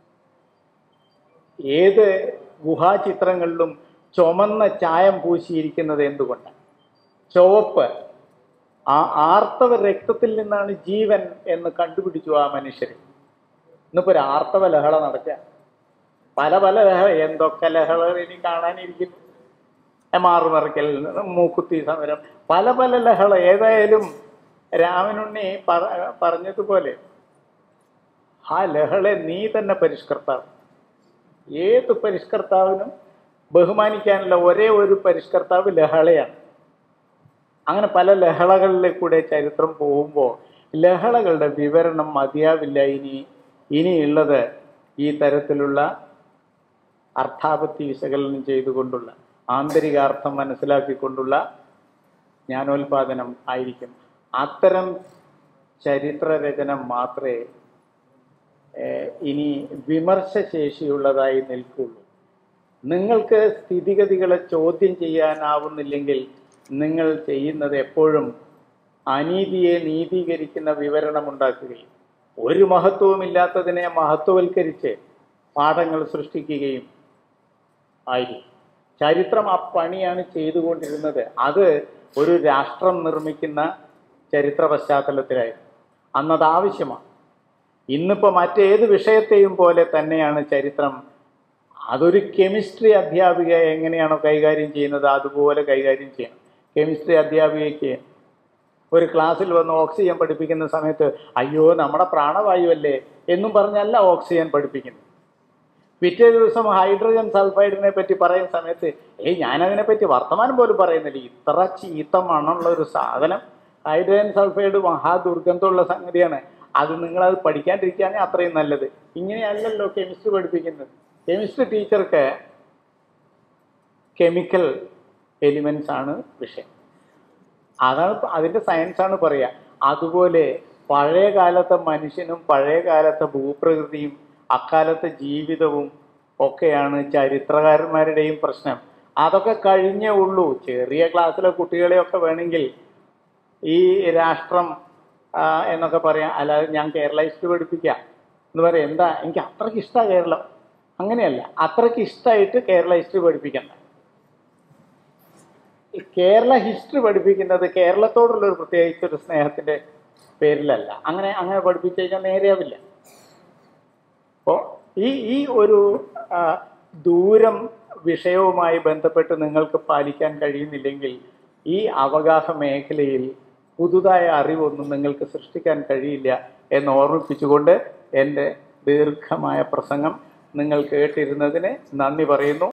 ഏത് ഗുഹാചിത്രങ്ങളിലും ചുമന്ന ചായം പൂശിയിരിക്കുന്നത് എന്തുകൊണ്ടാണ് ചുവപ്പ് ആ ആർത്തവ രക്തത്തിൽ നിന്നാണ് ജീവൻ എന്ന് കണ്ടുപിടിച്ചു ആ മനുഷ്യർ ഇന്നിപ്പോ ഒരു ആർത്തവ ലഹള നടക്കുക പല പല ലഹള എന്തൊക്കെ ലഹളകൾ ഇനി കാണാനിരിക്കുന്നു മാറുമറക്കൽ മൂക്കുത്തി സമരം പല പല ലഹള ഏതായാലും രാമനുണ്ണി പറ പറഞ്ഞതുപോലെ ആ ലഹളെ നീ തന്നെ പരിഷ്കർത്താവ് ഏത് പരിഷ്കർത്താവിനും ബഹുമാനിക്കാനുള്ള ഒരേ ഒരു പരിഷ്കർത്താവ് ലഹളയാണ് അങ്ങനെ പല ലഹളകളിലെ കൂടെ ചരിത്രം പോകുമ്പോൾ ലഹളകളുടെ വിവരണം മതിയാവില്ല ഇനി ഇനിയുള്ളത് ഈ തരത്തിലുള്ള അർത്ഥാപത്തി വിശകലനം ചെയ്തുകൊണ്ടുള്ള ആന്തരികാർത്ഥം മനസ്സിലാക്കിക്കൊണ്ടുള്ള ജ്ഞാനോൽപാദനം ആയിരിക്കും അത്തരം ചരിത്രരചന മാത്രമേ ഏഹ്, ഇനി വിമർശശേഷിയുള്ളതായി നിൽക്കുള്ളൂ നിങ്ങൾക്ക് സ്ഥിതിഗതികളെ ചോദ്യം ചെയ്യാനാവുന്നില്ലെങ്കിൽ നിങ്ങൾ ചെയ്യുന്നത് എപ്പോഴും അനീതിയെ നീതീകരിക്കുന്ന വിവരണമുണ്ടാക്കുകയും ഒരു മഹത്വവുമില്ലാത്തതിനെ മഹത്വവൽക്കരിച്ച് പാഠങ്ങൾ സൃഷ്ടിക്കുകയും ആയിരിക്കും ചരിത്രം ആ പണിയാണ് ചെയ്തുകൊണ്ടിരുന്നത് അത് ഒരു രാഷ്ട്രം നിർമ്മിക്കുന്ന ചരിത്ര പശ്ചാത്തലത്തിലായിരുന്നു അന്നത് ആവശ്യമാണ് ഇന്നിപ്പോൾ മറ്റേത് വിഷയത്തെയും പോലെ തന്നെയാണ് ചരിത്രം അതൊരു കെമിസ്ട്രി അധ്യാപിക എങ്ങനെയാണോ കൈകാര്യം ചെയ്യുന്നത് അതുപോലെ കൈകാര്യം ചെയ്യണം കെമിസ്ട്രി അധ്യാപികയ്ക്ക് ഒരു ക്ലാസ്സിൽ വന്ന് ഓക്സിജൻ പഠിപ്പിക്കുന്ന സമയത്ത് അയ്യോ നമ്മുടെ പ്രാണവായു അല്ലേ എന്നും പറഞ്ഞല്ല ഓക്സിജൻ പഠിപ്പിക്കുന്നത് പിറ്റേ ദിവസം ഹൈഡ്രജൻ സൾഫൈഡിനെ പറ്റി പറയുന്ന സമയത്ത് ഏയ് ഞാനതിനെ പറ്റി വർത്തമാനം പോലും പറയുന്നില്ല ഇത്ര ചീത്ത മണമുള്ള ഒരു സാധനം ഹൈഡ്രജൻ സൾഫൈഡ് മഹാദുർഗന്ധമുള്ള സംഗതിയാണ് അത് നിങ്ങളത് പഠിക്കാണ്ടിരിക്കുകയാണെങ്കിൽ അത്രയും നല്ലത് ഇങ്ങനെയല്ലല്ലോ കെമിസ്ട്രി പഠിപ്പിക്കുന്നത് കെമിസ്ട്രി ടീച്ചർക്ക് കെമിക്കൽ എലിമെന്റ്സ് ആണ് വിഷയം അതാണ് പ- അതിന്റെ സയൻസ് ആണ് പറയുക അതുപോലെ പഴയ കാലത്തെ മനുഷ്യനും പഴയ കാലത്തെ ഭൂപ്രകൃതിയും അക്കാലത്തെ ജീവിതവും ഒക്കെയാണ് ചരിത്രകാരന്മാരുടെയും പ്രശ്നം അതൊക്കെ കഴിഞ്ഞേ ഉള്ളൂ ചെറിയ ക്ലാസ്സിലെ കുട്ടികളെയൊക്കെ വേണമെങ്കിൽ ഈ രാഷ്ട്രം ആ, എന്നൊക്കെ പറയാം അല്ലാതെ ഞാൻ കേരള ഹിസ്റ്ററി പഠിപ്പിക്കാം എന്ന് പറയാം എന്താ എനിക്ക് അത്രയ്ക്ക് ഇഷ്ടമാണ് കേരളം അങ്ങനെയല്ല അത്രയ്ക്ക് ഇഷ്ടമായിട്ട് കേരള ഹിസ്റ്ററി പഠിപ്പിക്കണ്ട ഈ കേരള ഹിസ്റ്ററി പഠിപ്പിക്കുന്നത് കേരളത്തോടുള്ള ഒരു പ്രത്യേകിച്ച് ഒരു സ്നേഹത്തിന്റെ പേരിലല്ല അങ്ങനെ അങ്ങനെ പഠിപ്പിച്ചു കഴിഞ്ഞാൽ നേരെയാവില്ല അപ്പോൾ ഈ ഈ ഒരു ആ, ദൂരം വിഷയവുമായി ബന്ധപ്പെട്ട് നിങ്ങൾക്ക് പാലിക്കാൻ കഴിയുന്നില്ലെങ്കിൽ ഈ അവഗാഹ മേഖലയിൽ പുതുതായ അറിവൊന്നും നിങ്ങൾക്ക് സൃഷ്ടിക്കാൻ കഴിയില്ല എന്ന് ഓർമ്മിപ്പിച്ചുകൊണ്ട് എൻ്റെ ദീർഘമായ പ്രസംഗം നിങ്ങൾ കേട്ടിരുന്നതിന് നന്ദി പറയുന്നു